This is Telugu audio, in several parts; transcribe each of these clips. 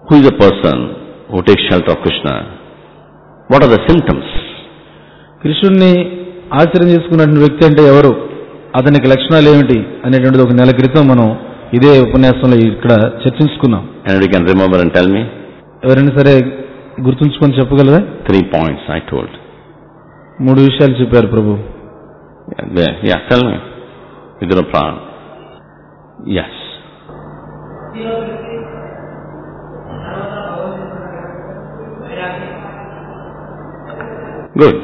who is the person who takes shelter of Krishna? What are the symptoms? కృష్ణుడిని ఆశ్రయం చేసుకున్నటువంటి వ్యక్తి అంటే ఎవరు అతనికి లక్షణాలు ఏమిటి అనేటువంటిది ఒక నెల క్రితం మనం ఇదే ఉపన్యాసంలో ఇక్కడ చర్చించుకున్నాం Anybody can remember and tell me? ఎవరైనా సరే గుర్తుంచుకొని చెప్పగలరా Three points I told. మూడు విషయాలు చెప్పారు ప్రభు Yeah, there. yeah tell me. Vidura Pran. Yes. Good.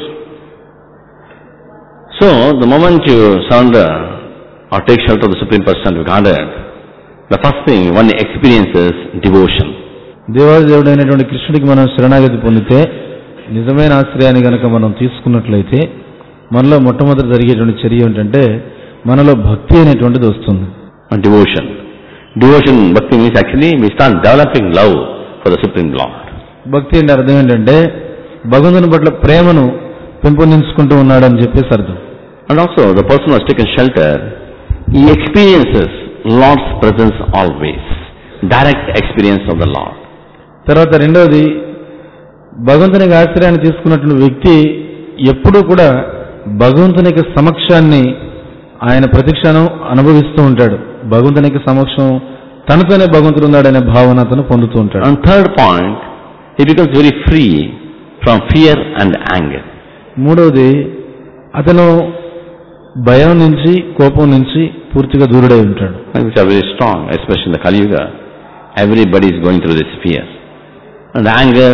So, the moment you surrender or take shelter of the Supreme Person of Godhead, the first thing one experiences devotion. దేవాదేవుడైనటువంటి కృష్ణుడికి మనం శరణాగతి పొందితే నిజమైన ఆశ్రయాన్ని గనక మనం తీసుకున్నట్లయితే మనలో మొట్టమొదటి జరిగేటువంటి చర్య ఏంటంటే మనలో భక్తి అనేటువంటిది వస్తుంది And devotion. Devotion, bhakti means actually we start developing love for the Supreme Lord. భక్తి అంటే అర్థం ఏంటంటే భగవంతుని పట్ల ప్రేమను పెంపొందించుకుంటూ ఉన్నాడని చెప్పేసి అర్థం And also, the person who has taken shelter, he experiences Lord's presence always. Direct experience of the Lord. తర్వాత రెండవది భగవంతునికి ఆశ్రయాన్ని తీసుకున్నటువంటి వ్యక్తి ఎప్పుడూ కూడా భగవంతుని యొక్క సమక్షాన్ని ఆయన ప్రతిక్షణం అనుభవిస్తూ ఉంటాడు భగవంతుని యొక్క సమక్షం తనతోనే భగవంతుడు ఉన్నాడనే భావన అతను పొందుతూ ఉంటాడు And third point, he becomes very free from fear and anger. మూడవది అతను భయం నుంచి కోపం నుంచి పూర్తిగా దూరుడై ఉంటాడు Which are very strong, especially in the Kali Yuga. Everybody is going through this fear. And anger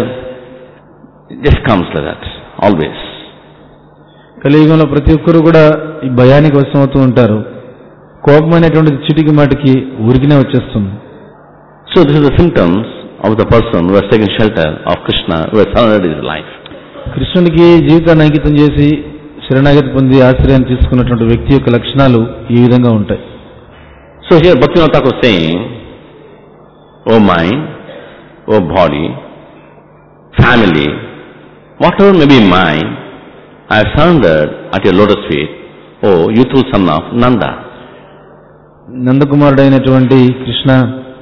just comes like that, always. కలియుగంలో ప్రతి ఒక్కరు కూడా ఈ భయానికి వశమవుతూ ఉంటారు కోపం అనేటువంటిది చిటికి మాటికి ఉరికినే వచ్చేస్తుంది So this is the symptoms of the person who has taken shelter of Krishna, who has surrendered his life. కృష్ణుడికి జీవితాన్ని అంకితం చేసి శరణాగతి పొంది ఆశ్రయాన్ని తీసుకున్నటువంటి వ్యక్తి యొక్క లక్షణాలు ఈ విధంగా ఉంటాయి So here Bhaktivinoda Thakur is saying, O mind, O body, family, whatever may be mine, I have surrendered at your lotus feet, O youthful son of Nanda. నందకుమారుడైనటువంటి Krishna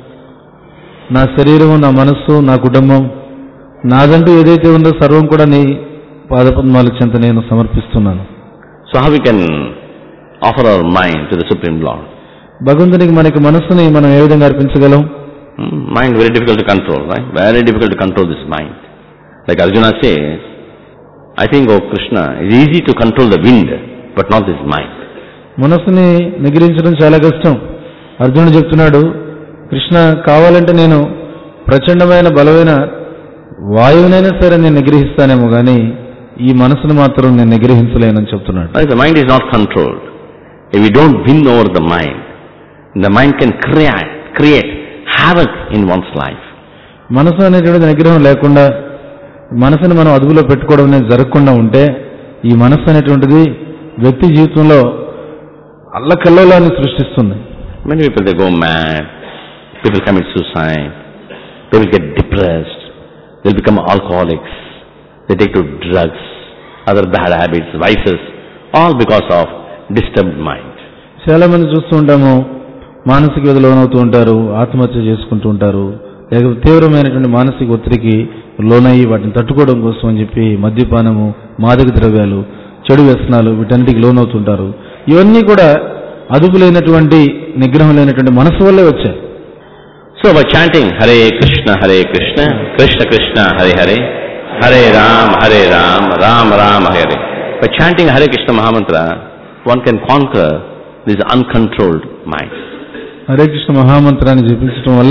నా శరీరము నా మనస్సు నా కుటుంబం నాదంటూ ఏదైతే ఉందో సర్వం కూడా నీ పాదపద్మాల చెంత నేను సమర్పిస్తున్నాను So how we can offer our mind to the Supreme Lord? భగవంతునికి మనకి మనస్సుని మనం ఏ విధంగా అర్పించగలం Hmm, Mind very difficult to control, right? Very difficult to control this mind. Like Arjuna says, I think, oh Krishna, it's easy to control the wind, but not this mind. మనస్సుని నిగ్రహించడం చాలా కష్టం అర్జునుడు చెప్తున్నాడు కృష్ణ కావాలంటే నేను ప్రచండమైన బలమైన వాయువునైనా సరే నేను నిగ్రహిస్తానేమో కానీ ఈ మనసును మాత్రం నేను నిగ్రహించలేనని చెప్తున్నాడు Right? The mind is not controlled. If we don't win over the mind, the mind can create, create havoc in one's life. మనసు అనేటువంటిది నిగ్రహం లేకుండా మనసుని మనం అదుపులో పెట్టుకోవడం అనేది జరగకుండా ఉంటే ఈ మనసు అనేటువంటిది వ్యక్తి జీవితంలో అల్లకల్లోలాన్ని సృష్టిస్తుంది Many people, they go mad. People commit suicide. People get depressed. They'll become alcoholics. They take to drugs, other bad habits, vices, all because of disturbed mind. చాలా మంది చూస్తూ ఉంటాము మానసిక వ్యధి లోనవుతూ ఉంటారు ఆత్మహత్య చేసుకుంటూ ఉంటారు లేకపోతే తీవ్రమైనటువంటి మానసిక ఒత్తిడికి లోనయ్యి వాటిని తట్టుకోవడం కోసం అని చెప్పి మద్యపానము మాదక ద్రవ్యాలు చెడు వ్యసనాలు వీటన్నిటికి లోనవుతుంటారు ఇవన్నీ కూడా అదుపు లేనటువంటి నిగ్రహం లేనటువంటి మనసు వల్లే వచ్చాయి So by chanting Hare Krishna, Hare Krishna, Krishna Krishna, Hare Hare, Hare Ram, Hare Ram, Ram Ram, Hare. By chanting Hare Krishna Mahamantra, one can conquer this uncontrolled mind. Hare Krishna మహామంత్రాన్ని జపించడం వల్ల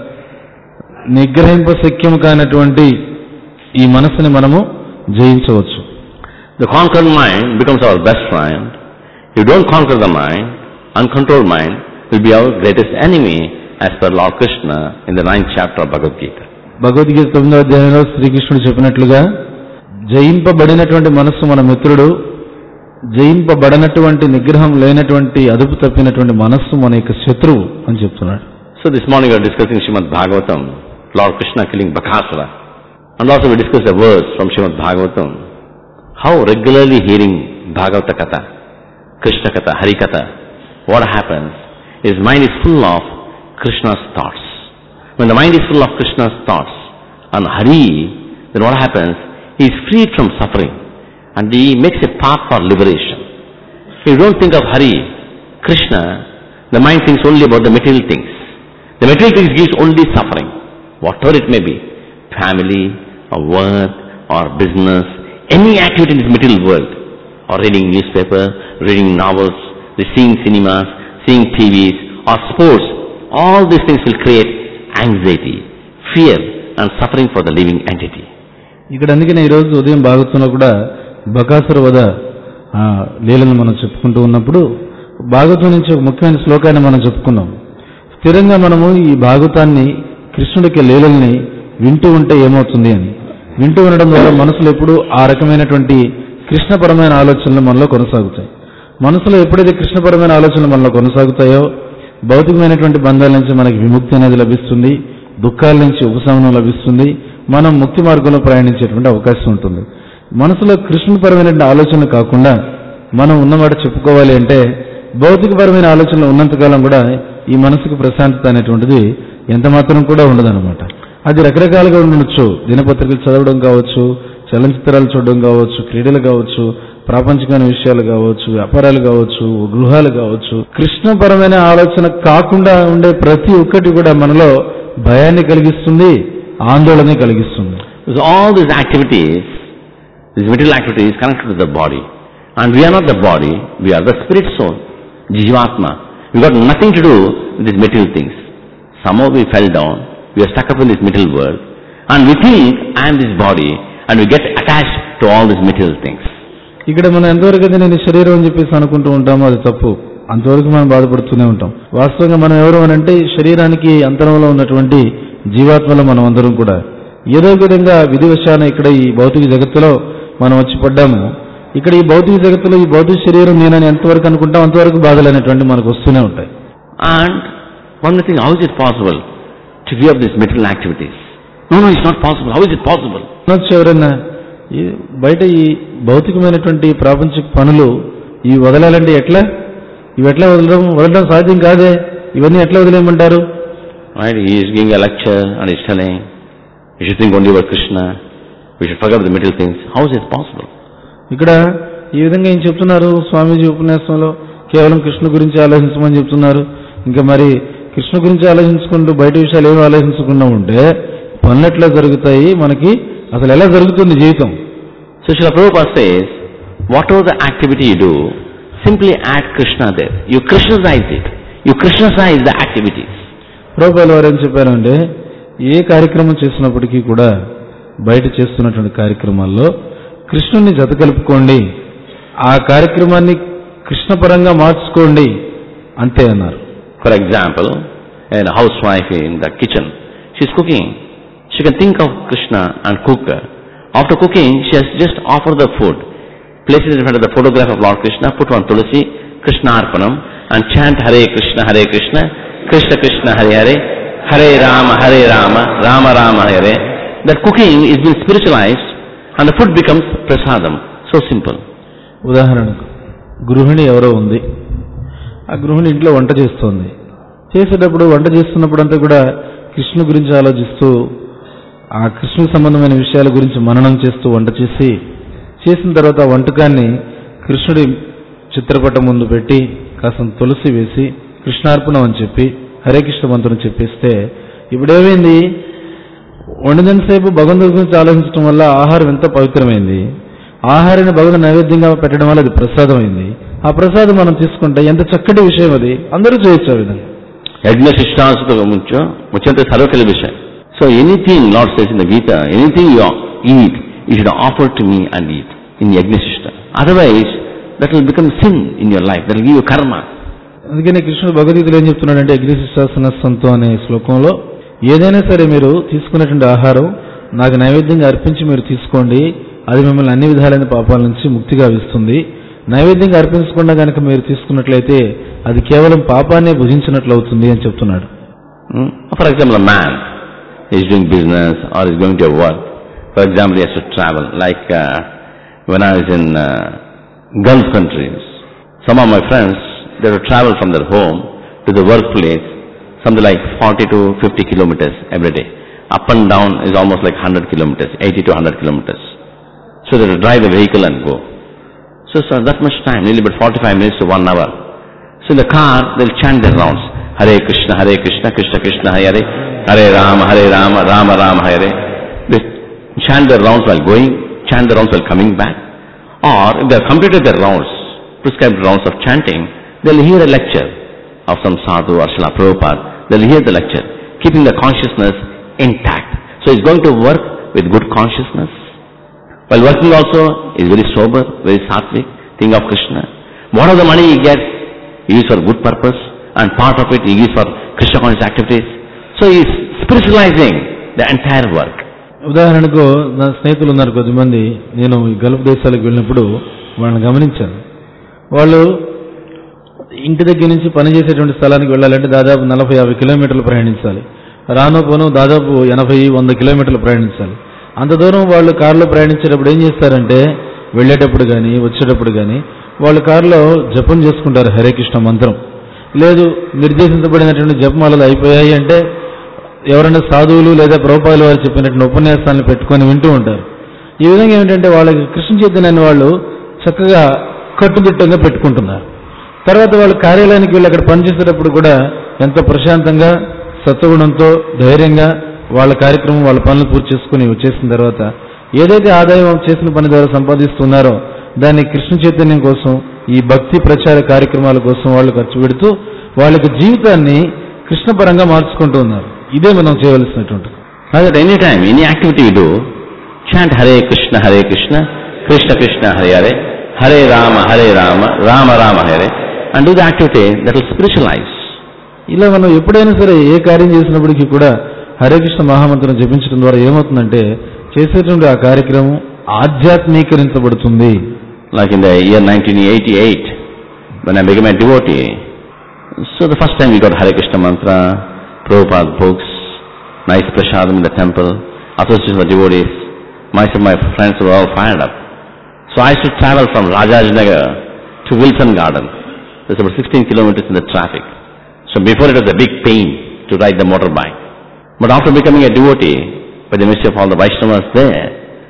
నిగ్రహింప శక్యం కానటువంటి ఈ మనసుని మనము జయించవచ్చు The conquered mind becomes our best friend. If you don't conquer the mind, uncontrolled mind will be our greatest enemy as per Lord Krishna in the ninth chapter of Bhagavad Gita. Bhagavad Gita తొమ్మిదో అధ్యాయంలో శ్రీకృష్ణుడు చెప్పినట్లుగా జయింపబడినటువంటి మనస్సు మన మిత్రుడు జయింపబడనటువంటి నిగ్రహం లేనటువంటి అదుపు తప్పినటువంటి మనస్సు మన యొక్క శత్రువు అని చెప్తున్నాడు So this morning we are discussing Srimad Bhagavatam, Lord Krishna killing Bakasura. And also we discussed a verse from Srimad Bhagavatam. How regularly hearing Bhagavata Katha, Krishna Katha, Hari Katha, what happens? His mind is full of Krishna's thoughts. When the mind is full of Krishna's thoughts and Hari, then what happens? He is freed from suffering and he makes a path for liberation. If you don't think of Hari, Krishna, the mind thinks only about the material things. The material things gives only suffering, whatever it may be. Family, or work, or business, any activity in this material world, or reading newspaper, reading novels, seeing cinemas, seeing TVs, or sports, all these things will create anxiety, fear, and suffering for the living entity. ఇక్కడ అందుకనే ఈరోజు ఉదయం భాగవతంలో కూడా బకాసుర వధ ఆ, లీలను మనం చెప్పుకుంటూ ఉన్నప్పుడు భాగవతం నుంచి ఒక ముఖ్యమైన శ్లోకాన్ని మనం చెప్పుకున్నాం స్థిరంగా మనము ఈ భాగవతాన్ని కృష్ణుడికి లీలల్ని వింటూ ఉంటే ఏమవుతుంది అని వింటూ ఉండడం ద్వారా మనసులో ఎప్పుడు ఆ రకమైనటువంటి కృష్ణపరమైన ఆలోచనలు మనలో కొనసాగుతాయి మనసులో ఎప్పుడైతే కృష్ణపరమైన ఆలోచనలు మనలో కొనసాగుతాయో భౌతికమైనటువంటి బంధాల నుంచి మనకి విముక్తి అనేది లభిస్తుంది దుఃఖాల నుంచి ఉపశమనం లభిస్తుంది మనం ముక్తి మార్గంలో ప్రయాణించేటువంటి అవకాశం ఉంటుంది మనసులో కృష్ణపరమైనటువంటి ఆలోచనలు కాకుండా మనం ఉన్నమాట చెప్పుకోవాలి అంటే భౌతికపరమైన ఆలోచనలు ఉన్నంతకాలం కూడా ఈ మనసుకు ప్రశాంతత అనేటువంటిది ఎంత మాత్రం కూడా ఉండదన్నమాట అది రకరకాలుగా ఉండొచ్చు దినపత్రికలు చదవడం కావచ్చు చలనచిత్రాలు చూడడం కావచ్చు క్రీడలు కావచ్చు ప్రాపంచికమైన విషయాలు కావచ్చు వ్యాపారాలు కావచ్చు గృహాలు కావచ్చు కృష్ణపరమైన ఆలోచన కాకుండా ఉండే ప్రతి ఒక్కటి కూడా మనలో భయాన్ని కలిగిస్తుంది ఆందోళన కలిగిస్తుంది Because all these activities, these material activities connected to the body. And we are not the body, we are the spirit soul, Jivatma. We got nothing to do with these material things. Somehow we fell down, we are stuck up in this material world, and we think I am this body, and we get attached to all these material things. ఇక్కడ మనం ఎంతవరకు అయితే నేను శరీరం అని చెప్పేసి అనుకుంటూ ఉంటామో అది తప్పు అంతవరకు మనం బాధపడుతూనే ఉంటాం వాస్తవంగా మనం ఎవరు అని అంటే ఈ శరీరానికి అంతరంలో ఉన్నటువంటి జీవాత్మలో మనం అందరం కూడా ఏదో ఒక విధంగా విధివశాన ఇక్కడ ఈ భౌతిక జగత్తులో మనం వచ్చి పడ్డాము ఇక్కడ ఈ భౌతిక జగత్తులో ఈ భౌతిక శరీరం నేనని ఎంతవరకు అనుకుంటాం అంతవరకు బాధలు అనేటువంటి మనకు వస్తూనే ఉంటాయి And one may think, how is it possible to give up these material activities? No, no, it's not possible. How is it possible? అనొచ్చు ఎవరైనా ఈ బయట ఈ భౌతికమైనటువంటి ప్రాపంచిక పనులు ఇవి వదలాలంటే ఎట్లా ఇవి ఎట్లా వదలడం వదలడం సాధ్యం కాదే ఇవన్నీ ఎట్లా వదిలేయమంటారు Right? He is giving a lecture and he's telling, you should think only about Krishna, we should forget the material things. How is it possible? ఇక్కడ ఈ విధంగా ఏం చెప్తున్నారు స్వామీజీ ఉపన్యాసంలో కేవలం కృష్ణ గురించి ఆలోచించమని చెప్తున్నారు ఇంకా మరి కృష్ణ గురించి ఆలోచించుకుంటూ బయట విషయాలు ఏమి ఆలోచించకుండా ఉంటే పనులు ఎట్లా జరుగుతాయి మనకి అసలు ఎలా జరుగుతుంది జీవితం So Srila Prabhupada says, whatever the activity you do, simply add Krishna there. You Krishnaize it. You Krishnaize the activities. ప్రభుపాల వారు ఏం చెప్పారంటే ఏ కార్యక్రమం చేసినప్పటికీ కూడా బయట చేస్తున్నటువంటి కార్యక్రమాల్లో కృష్ణుని జత కలుపుకోండి ఆ కార్యక్రమాన్ని కృష్ణపరంగా మార్చుకోండి అంతే అన్నారు For example, a housewife in the kitchen, she's cooking. She can think of Krishna and cook. After cooking, she has just offered the food. Place it in front of the photograph of Lord Krishna, put one tulsi, Krishna Arpanam, and chant Hare Krishna, Hare Krishna, Krishna Krishna, Hare Hare, Hare Rama, Hare Rama, Rama Rama, Hare. That cooking is being spiritualized, and the food becomes prasadam. So simple. ఉదాహరణకు గృహిణి ఎవరో ఉంది ఆ గృహిణి ఇంట్లో వంట చేస్తోంది చేసేటప్పుడు వంట చేస్తున్నప్పుడు అంతా కూడా కృష్ణు గురించి ఆలోచిస్తూ ఆ కృష్ణుకి సంబంధమైన విషయాల గురించి మననం చేస్తూ వంట చేసి చేసిన తర్వాత ఆ వంటకాన్ని కృష్ణుడి చిత్రపటం ముందు పెట్టి కాస్త తులసి వేసి కృష్ణార్పణం అని చెప్పి హరే కృష్ణ మంత్రం చెప్పేస్తే ఇప్పుడేమైంది వండినంతసేపు భగవంతుడి గురించి ఆలోచించడం వల్ల ఆహారం ఎంత పవిత్రమైంది ఆహారాన్ని భగవంతు నైవేద్యంగా పెట్టడం వల్ల అది ప్రసాదం అయింది ఆ ప్రసాదం మనం తీసుకుంటే ఎంత చక్కటి విషయం అది అందరూ చేయొచ్చు ఆ విధంగా యజ్ఞ శిష్టాంశతో ముంచో ముచ్చంతే సర్వకలి విషయం so anything Lord says in the Gita anything you eat you should offer to me and eat in yajna shishta otherwise that will become sin in your life that will give you karma అందుకనే కృష్ణుడు భగవద్గీతలో ఏం చెప్తున్నాడంటే అగ్నిశిష్టాసన సంతో అనే శ్లోకంలో ఏదైనా సరే మీరు తీసుకునేటువంటి ఆహారం నాకు నైవేద్యంగా అర్పించి మీరు తీసుకోండి అది మిమ్మల్ని అన్ని విధాలైన పాపాల నుంచి ముక్తిగా ఇస్తుంది నైవేద్యంగా అర్పించకుండా కనుక మీరు తీసుకున్నట్లయితే అది కేవలం పాపాన్నే భుజించినట్లు అవుతుంది అని చెప్తున్నాడు for example a man is doing business or is going to work for example he has to travel like uh, when I was in uh, Gulf countries some of my friends they would travel from their home to the workplace something like 40 to 50 kilometers every day. Up and down is almost like 100 kilometers, 80 to 100 kilometers. So they will drive the vehicle and go. So, so that much time, nearly about 45 minutes to one hour. So in the car, they'll chant their rounds. Hare Krishna, Hare Krishna, Krishna Krishna, Hare Hare, Hare Rama, Hare Rama, Rama Rama, Hare Hare. They chant their rounds while going, chant their rounds while coming back. Or if they have completed their rounds, prescribed rounds of chanting, they'll hear a lecture of some sadhu or Srila Prabhupada. They'll hear the lecture, keeping the consciousness intact. So he's going to work with good consciousness. While working also, is very sober, very sattvic, think of Krishna. What of the money he gets, he uses for good purpose, and part of it he uses for Krishna conscious activities. So he is spiritualizing the entire work. ఉదాహరణకు నా స్నేహితులు ఉన్నారు కొద్దిమంది నేను ఈ గల్ఫ్ దేశాలకు వెళ్ళినప్పుడు వాళ్ళని గమనించాను వాళ్ళు ఇంటి దగ్గర నుంచి పనిచేసేటువంటి స్థలానికి వెళ్ళాలంటే దాదాపు నలభై యాభై కిలోమీటర్లు ప్రయాణించాలి రాను పోను దాదాపు ఎనభై వంద కిలోమీటర్లు ప్రయాణించాలి అంత దూరం వాళ్ళు కారులో ప్రయాణించేటప్పుడు ఏం చేస్తారంటే వెళ్ళేటప్పుడు కానీ వచ్చేటప్పుడు కానీ వాళ్ళు కారులో జపం చేసుకుంటారు హరే కృష్ణ మంత్రం లేదు నిర్దేశించబడినటువంటి జపమాలలు అయిపోయాయి అంటే ఎవరైనా సాధువులు లేదా ప్రభుపాదులు వారు చెప్పినటువంటి ఉపన్యాసాలను పెట్టుకొని వింటూ ఉంటారు ఈ విధంగా ఏమిటంటే వాళ్ళకి కృష్ణ చైతన్యాన్ని వాళ్ళు చక్కగా కట్టుదిట్టంగా పెట్టుకుంటున్నారు తర్వాత వాళ్ళు కార్యాలయానికి వెళ్ళి అక్కడ పనిచేసేటప్పుడు కూడా ఎంతో ప్రశాంతంగా సత్వగుణంతో ధైర్యంగా వాళ్ళ కార్యక్రమం వాళ్ళ పనులు పూర్తి చేసుకుని వచ్చేసిన తర్వాత ఏదైతే ఆదాయం చేసిన పని ద్వారా సంపాదిస్తున్నారో దాన్ని కృష్ణ చైతన్యం కోసం ఈ భక్తి ప్రచార కార్యక్రమాల కోసం వాళ్ళు ఖర్చు పెడుతూ వాళ్ళకి జీవితాన్ని కృష్ణపరంగా మార్చుకుంటూ ఉన్నారు ఇదే మనం చేయవలసినటువంటి Now at any time, any activity you do, chant Hare Krishna, Hare Krishna, Krishna Krishna, Hare Hare, Hare Rama, Hare Rama, Rama Rama, Hare, and do the activity that will spiritualize. ఇలా మనం ఎప్పుడైనా సరే ఏ కార్యం చేసినప్పటికీ కూడా హరే కృష్ణ మహామంత్రం జపించడం ద్వారా ఏమవుతుందంటే చేసేటువంటి ఆ కార్యక్రమం ఆధ్యాత్మీకరించబడుతుంది Like in the year 1988, when I became a devotee, so the first time we got Hare Krishna mantra, Prabhupada books, nice prasadam in the temple, association of devotees, myself my friends were all fired up. So I used to travel from Rajajnagar to Wilson Garden. There's about 16 kilometers in the traffic. So before it was a big pain to ride the motorbike. But after becoming a devotee, by the mercy of all the Vaishnavas there,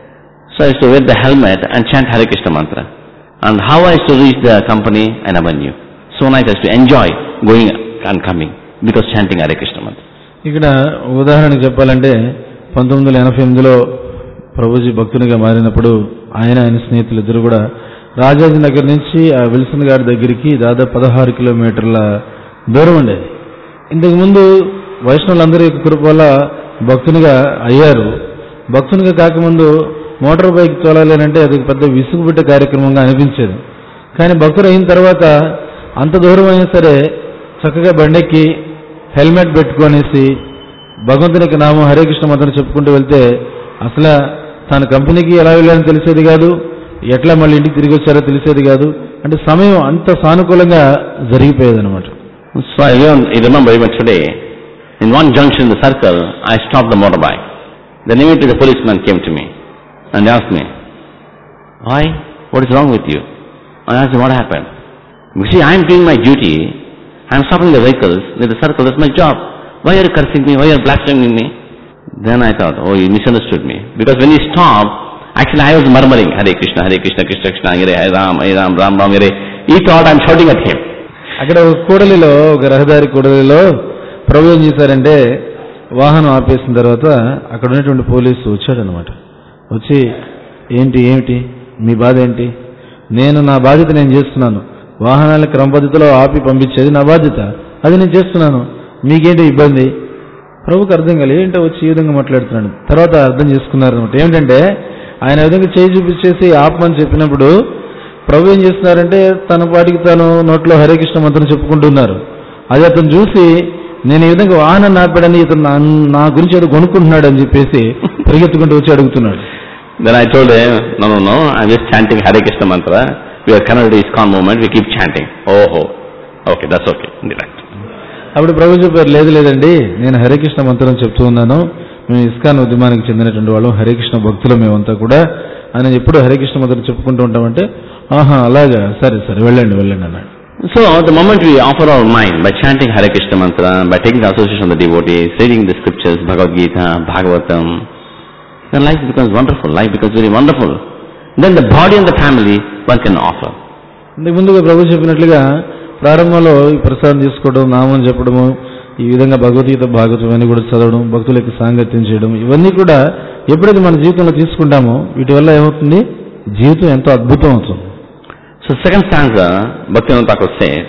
so I used to wear the helmet and chant Hare Krishna mantra. And how I used to reach the company, I never knew. So nice, I used to enjoy going and coming because chanting Hare Krishna mantra. ఇక్కడ ఉదాహరణకు చెప్పాలంటే పంతొమ్మిది వందల ఎనభై ఎనిమిదిలో ప్రభుజీ భక్తునిగా మారినప్పుడు ఆయన ఆయన స్నేహితులు ఇద్దరు కూడా రాజాజీ నగర్ నుంచి ఆ విల్సన్ గారి దగ్గరికి దాదాపు పదహారు కిలోమీటర్ల దూరం ఉండేది ఇంతకు ముందు వైష్ణవులందరి యొక్క కృప వల్ల భక్తునిగా అయ్యారు భక్తునిగా కాకముందు మోటార్ బైక్ తోలాలి అని అంటే అది ఒక పెద్ద విసుగుబిట్ట కార్యక్రమంగా అనిపించేది కానీ భక్తుడు అయిన తర్వాత అంత దూరం అయినా సరే చక్కగా బండెక్కి హెల్మెట్ పెట్టుకొనేసి భగవంతునికి నామం హరే కృష్ణ మంత్రం చెప్పుకుంటూ వెళ్తే అసలు తన కంపెనీకి ఎలా వెళ్ళాలని తెలిసేది కాదు ఎట్లా మళ్ళీ ఇంటికి తిరిగి వచ్చారో తెలిసేది కాదు అంటే సమయం అంత సానుకూలంగా జరిగిపోయేది అనమాట So I remember, I remember even today, in one junction in the circle, I stopped the motorbike. Then immediately the policeman came to me and asked me, Why? What is wrong with you? I asked him, what happened? You see, I am doing my duty. I am stopping the vehicles near the circle. That's my job. Why are you cursing me? Why are you blaspheming me? Then I thought, oh, you misunderstood me. Because when he stopped, actually I was murmuring, Hare Krishna, Hare Krishna, Krishna Krishna, Hare Hare Ram, Hare Ram, Ram Ram, Hare. He thought I am shouting at him. అక్కడ ఒక కూడలిలో ఒక రహదారి కూడలిలో ప్రభు ఏం చేశారంటే వాహనం ఆపేసిన తర్వాత అక్కడ ఉన్నటువంటి పోలీసు వచ్చాడనమాట వచ్చి ఏంటి ఏమిటి మీ బాధ ఏంటి నేను నా బాధ్యత నేను చేస్తున్నాను వాహనాల క్రమపద్ధతిలో ఆపి పంపించేది నా బాధ్యత అది నేను చేస్తున్నాను మీకేంటి ఇబ్బంది ప్రభుకి అర్థం కాలేదు ఏంటో వచ్చి ఈ విధంగా మాట్లాడుతున్నాడు తర్వాత అర్థం చేసుకున్నారనమాట ఏమిటంటే ఆయన ఆ విధంగా చేయి చూపించేసి ఆపమని చెప్పినప్పుడు ప్రభు ఏం చేస్తున్నారంటే తన పాటికి తాను నోట్లో హరే కృష్ణ మంత్రం చెప్పుకుంటున్నారు అది అతను చూసి నేను ఈ విధంగా వాహనం ఆపాడని ఇతను నా నా గురించి ఏదో కొనుక్కుంటున్నాడు అని చెప్పేసి పరిగెత్తుకుంటూ వచ్చి అడుగుతున్నాడు Then I told him, no, no, no, I'm just chanting Hare Krishna mantra. We are Kannada ISKCON movement, we keep chanting. Oh, oh. Okay, that's okay. Right. అప్పుడు ప్రభు చెప్పారు లేదు లేదండి నేను హరికృష్ణ మంత్రం చెప్తూ ఉన్నాను మేము ఇస్కాన్ ఉద్యమానికి చెందినటువంటి వాళ్ళం హరికృష్ణ భక్తులు మేమంతా కూడా ఆయన ఎప్పుడు హరికృష్ణ మంత్రం చెప్పుకుంటూ ఉంటామంటే ఆహా అలాగా సరే సరే వెళ్ళండి వెళ్ళండి అన్నాడు So, the moment we offer our mind by chanting Hare Krishna mantra, by taking the association of the devotees, reading the scriptures, Bhagavad Gita, Bhagavatam, then life becomes wonderful. Life becomes very wonderful. Then the body and the family one can offer. ఇంతకు ముందుగా ప్రభు చెప్పినట్లుగా ప్రారంభంలో ఈ ప్రసాదం తీసుకోవడం నామం చెప్పడము ఈ విధంగా భగవద్గీత భాగవతం ఇవన్నీ కూడా చదవడం భక్తులకు సాంగత్యం చేయడం ఇవన్నీ కూడా ఎప్పుడైతే మన జీవితంలో తీసుకుంటామో వీటి వల్ల ఏమవుతుంది జీవితం ఎంతో అద్భుతం అవుతుంది So second stanza, Bhaktivinoda Thakur says,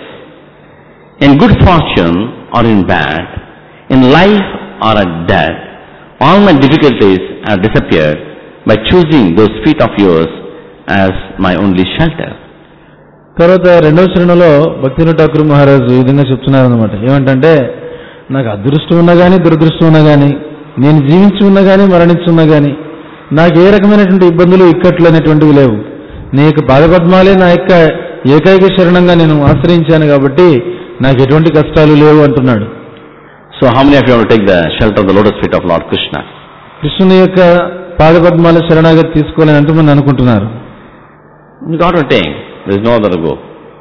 In good fortune or in bad, in life or at death, all my difficulties have disappeared by choosing those feet of yours as my only shelter. తర్వాత రెండవ చరణంలో భక్తిన ఠాకూర్ మహారాజు ఈ విధంగా చెప్తున్నారు అనమాట ఏమంటే నాకు అదృష్టం ఉన్నా కానీ దురదృష్టం ఉన్నా కానీ నేను జీవించి ఉన్నా కానీ మరణించి ఉన్నా కానీ నాకు ఏ రకమైనటువంటి ఇబ్బందులు ఇక్కట్లు అనేటువంటివి లేవు నీ యొక్క పాదపద్మాలే నా యొక్క ఏకైక శరణంగా నేను ఆశ్రయించాను కాబట్టి నాకు ఎటువంటి కష్టాలు లేవు అంటున్నాడు So how many of you want to take the shelter of the lotus feet of Lord Krishna? కృష్ణుని యొక్క పాదపద్మాల శరణాగతి తీసుకోవాలని ఎంతమంది అనుకుంటున్నారు You got to take. There is no other go.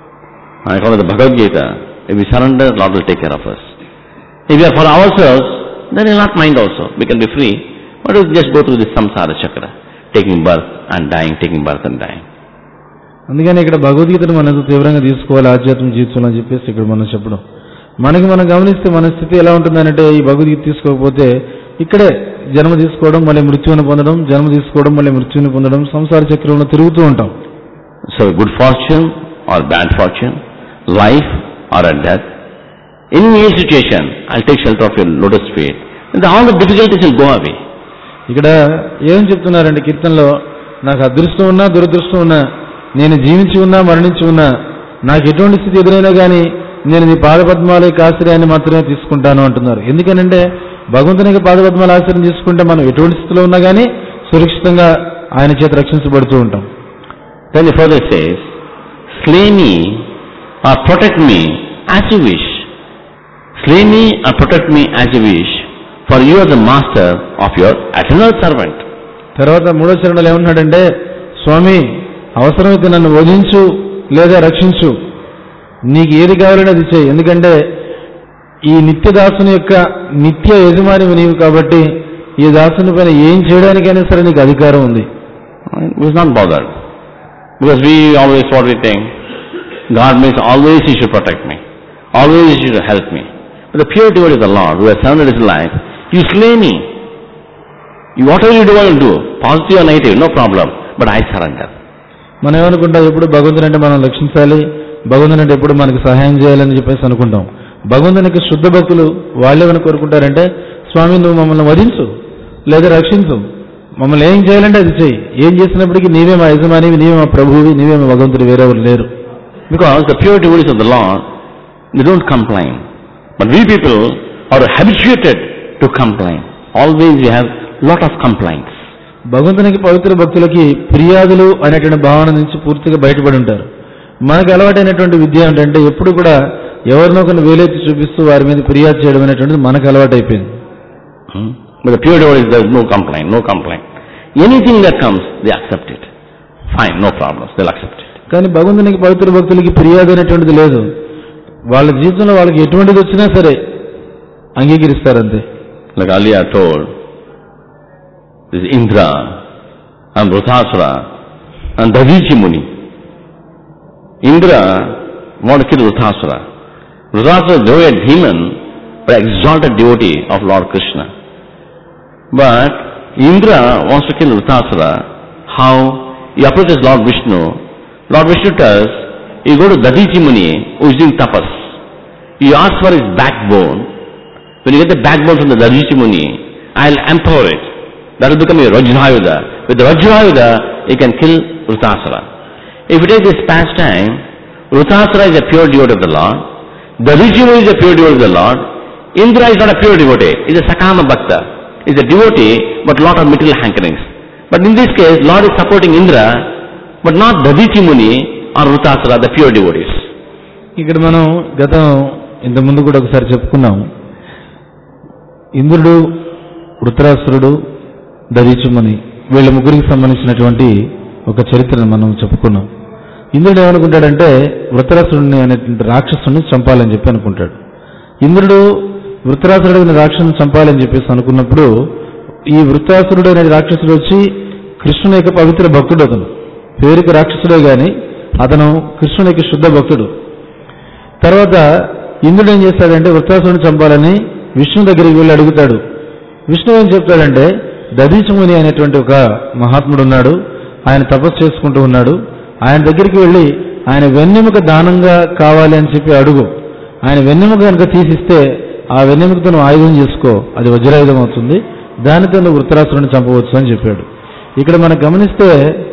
I call it the Bhagavad Gita. If we surrender, Lord will take care of us. If we are for ourselves, then He will not mind also. We can be free. But we'll just go through this samsara chakra, taking birth and dying, taking birth and dying. అందుకని ఇక్కడ భగవద్గీతను మనం ఎంతో తీవ్రంగా తీసుకోవాలి ఆధ్యాత్మిక జీవితంలో అని చెప్పేసి ఇక్కడ మనం చెప్పడం మనకి మనం గమనిస్తే మన స్థితి ఎలా ఉంటుందంటే ఈ భగవద్గీత తీసుకోకపోతే ఇక్కడే జన్మ తీసుకోవడం మళ్ళీ మృత్యువుని పొందడం జన్మ తీసుకోవడం మళ్ళీ మృత్యువుని పొందడం సంసార చక్రంలో తిరుగుతూ ఉంటాం So good fortune or bad fortune, life or a death, in any situation, I'll take shelter of your lotus feet. And then all the difficulties will go away. ఇక్కడ ఏం చెప్తున్నారంటే కీర్తనలో నాకు అదృష్టం ఉన్నా దురదృష్టం ఉన్నా నేను జీవించి ఉన్నా మరణించి ఉన్నా నాకు ఎటువంటి స్థితి ఎదురైనా కానీ నేను నీ పాదపద్మాల యొక్క ఆశ్రయాన్ని మాత్రమే తీసుకుంటాను అంటున్నారు ఎందుకనంటే భగవంతుని యొక్క పాదపద్మాల ఆశ్రయం తీసుకుంటే మనం ఎటువంటి స్థితిలో ఉన్నా కానీ సురక్షితంగా ఆయన చేత రక్షించబడుతూ ఉంటాం Then he further says, Slay me or protect me as you wish. Slay me or protect me as you wish, for you are the master of your eternal servant. తర్వాత మూడో చరణంలో ఏమన్నాడంటే స్వామి అవసరమైతే నన్ను వధించు లేదా రక్షించు నీకు ఏది కావాలని అది చేయి ఎందుకంటే ఈ నిత్య దాసుని యొక్క నిత్య యజమాని నీవు కాబట్టి ఈ దాసుని పైన ఏం చేయడానికైనా సరే నీకు అధికారం ఉంది He was not bothered. Because we always what we think, God means always He should protect me. Always He should help me. But the pure devotee of the Lord, who has surrendered his life, you slay me. You, whatever you do, I will do. Positive or negative, no problem. But I surrender. మనం ఏమనుకుంటాం ఎప్పుడు భగవంతుని అంటే మనం రక్షించాలి భగవంతుని అంటే ఎప్పుడు మనకి సహాయం చేయాలని చెప్పేసి అనుకుంటాం భగవంతునికి శుద్ధ భక్తులు వాళ్ళేమని కోరుకుంటారంటే స్వామి నువ్వు మమ్మల్ని వధించు లేదా రక్షించు మమ్మల్ని ఏం చేయాలంటే అది చెయ్యి ఏం చేసినప్పటికీ నీవే మా యజమానివి నీవే మా ప్రభువి నీవే మా భగవంతుడు వేరెవరు లేరు Because the pure devotees of the Lord, they don't complain. But we people are habituated to complain. Always we have lot of complaints. భగవంతునికి పవిత్ర భక్తులకి ఫిర్యాదులు అనేటువంటి భావన నుంచి పూర్తిగా బయటపడి ఉంటారు మనకు అలవాటైనటువంటి విద్య ఏంటంటే ఎప్పుడు కూడా ఎవరినో కొన్ని వేలెత్తి చూపిస్తూ వారి మీద ఫిర్యాదు చేయడం అనేటువంటిది మనకు అలవాటైపోయింది Hmm? But the pure devotees, there is no complaint, no complaint. Anything that comes, they accept it. Fine, no problems, they'll accept it. కానీ భగవంతునికి పవిత్ర భక్తులకి ఫిర్యాదు అనేటువంటిది లేదు వాళ్ళ జీవితంలో వాళ్ళకి ఎటువంటిది వచ్చినా సరే అంగీకరిస్తారంతే Like earlier I told, this Indra and Vrithasura and Dadichi Muni. Indra wanted to kill Vrithasura. Vrithasura, though a demon, but exalted devotee of Lord Krishna. But Indra wants to kill Vrithasura. How? He approaches Lord Vishnu. Lord Vishnu tells, you go to Dadichi Muni, who is doing tapas. You ask for his backbone. When you get the backbone from the Dadichi Muni, I'll empower it. That will become your Vajrayuda. With the Vajrayuda, you can kill Vrithasura. If you take this pastime, Vrithasura is a pure devotee of the Lord. Dadichi Muni is a pure devotee of the Lord. Indra is not a pure devotee. He is a Sakama Bhakta. He is a devotee, but lot of material hankerings. But in this case, Lord is supporting Indra, but not Dadichi Muni or Vrithasura, the pure devotees. ఇక్కడ మనం గతం ఇంత ముందు కూడా ఒకసారి చెప్పుకున్నాం ఇంద్రుడు వృత్రాసురుడు దరీచుమని వీళ్ళ ముగ్గురికి సంబంధించినటువంటి ఒక చరిత్రను మనం చెప్పుకున్నాం ఇంద్రుడు ఏమనుకుంటాడంటే వృత్తరాసుడిని అనేటువంటి రాక్షసుని చంపాలని చెప్పి అనుకుంటాడు ఇంద్రుడు వృత్తరాసుడు అనే రాక్షసుని చంపాలని చెప్పేసి అనుకున్నప్పుడు ఈ వృత్తాసురుడు అనే రాక్షసుడు వచ్చి కృష్ణుని యొక్క పవిత్ర భక్తుడు అతను పేరుకి రాక్షసుడే గాని అతను కృష్ణుని యొక్క శుద్ధ భక్తుడు తర్వాత ఇంద్రుడు ఏం చేస్తాడంటే వృత్తాసురుని చంపాలని విష్ణు దగ్గరికి వెళ్ళి అడుగుతాడు విష్ణు ఏం చెప్తాడంటే దధీచముని అనేటువంటి ఒక మహాత్ముడు ఉన్నాడు ఆయన తపస్సు చేసుకుంటూ ఉన్నాడు ఆయన దగ్గరికి వెళ్ళి ఆయన వెన్నెముక దానంగా కావాలి అని చెప్పి అడుగు ఆయన వెన్నెముక కనుక తీసిస్తే ఆ వెన్నెముకతో నువ్వు ఆయుధం చేసుకో అది వజ్రాయుధం అవుతుంది దానితో నువ్వు వృత్తరాసురుని చంపవచ్చు అని చెప్పాడు ఇక్కడ మనం గమనిస్తే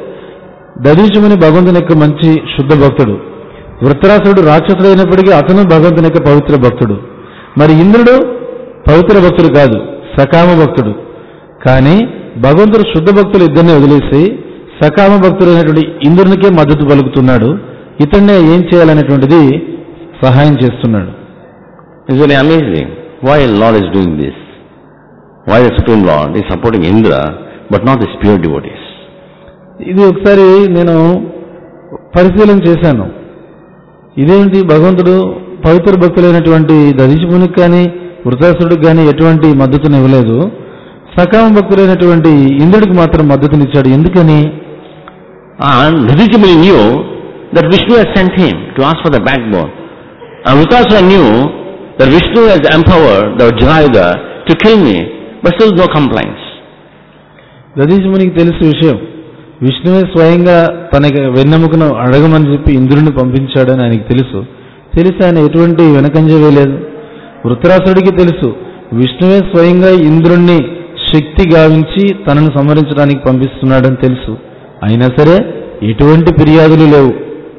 దధీచముని భగవంతుని యొక్క మంచి శుద్ధ భక్తుడు వృత్తరాసుడు రాక్షసుడు అయినప్పటికీ అతను భగవంతుని యొక్క పవిత్ర భక్తుడు మరి ఇంద్రుడు పవిత్ర భక్తుడు కాదు సకామ భక్తుడు కానీ భగవంతుడు శుద్ధ భక్తులు ఇద్దరిని వదిలేసి సకామ భక్తుడైనటువంటి ఇంద్రునికే మద్దతు పలుకుతున్నాడు ఇతన్నే ఏం చేయాలనేటువంటిది సహాయం చేస్తున్నాడు It's very amazing. Why Lord is doing this? Why the Supreme Lord is supporting Indra, but not the pure devotees? ఇది ఒకసారి నేను పరిశీలన చేశాను ఇదేంటి భగవంతుడు పవిత్ర భక్తులైనటువంటి దదిశమునికి కానీ వృతాసుడికి కానీ ఎటువంటి మద్దతుని ఇవ్వలేదు సకామ భక్తులైనటువంటి ఇంద్రుడికి మాత్రం మద్దతునిచ్చాడు ఎందుకని And Dhodijamuni knew that Vishnu had sent him to ask for the backbone. And Vritasura knew that Vishnu has empowered the Vajrayuga to kill me, but still no complaints. దదీశమునికి తెలుసు విషయం విష్ణువే స్వయంగా తనకి వెన్నెముకను అడగమని చెప్పి ఇంద్రుడిని పంపించాడని ఆయనకి తెలుసు తెలిసి ఆయన ఎటువంటి వెనకంజ వేయలేదు వృత్తరాసుడికి తెలుసు విష్ణువే స్వయంగా ఇంద్రుణ్ణి శక్తి గావించి తనను సంహరించడానికి పంపిస్తున్నాడని తెలుసు అయినా సరే ఎటువంటి ఫిర్యాదులు లేవు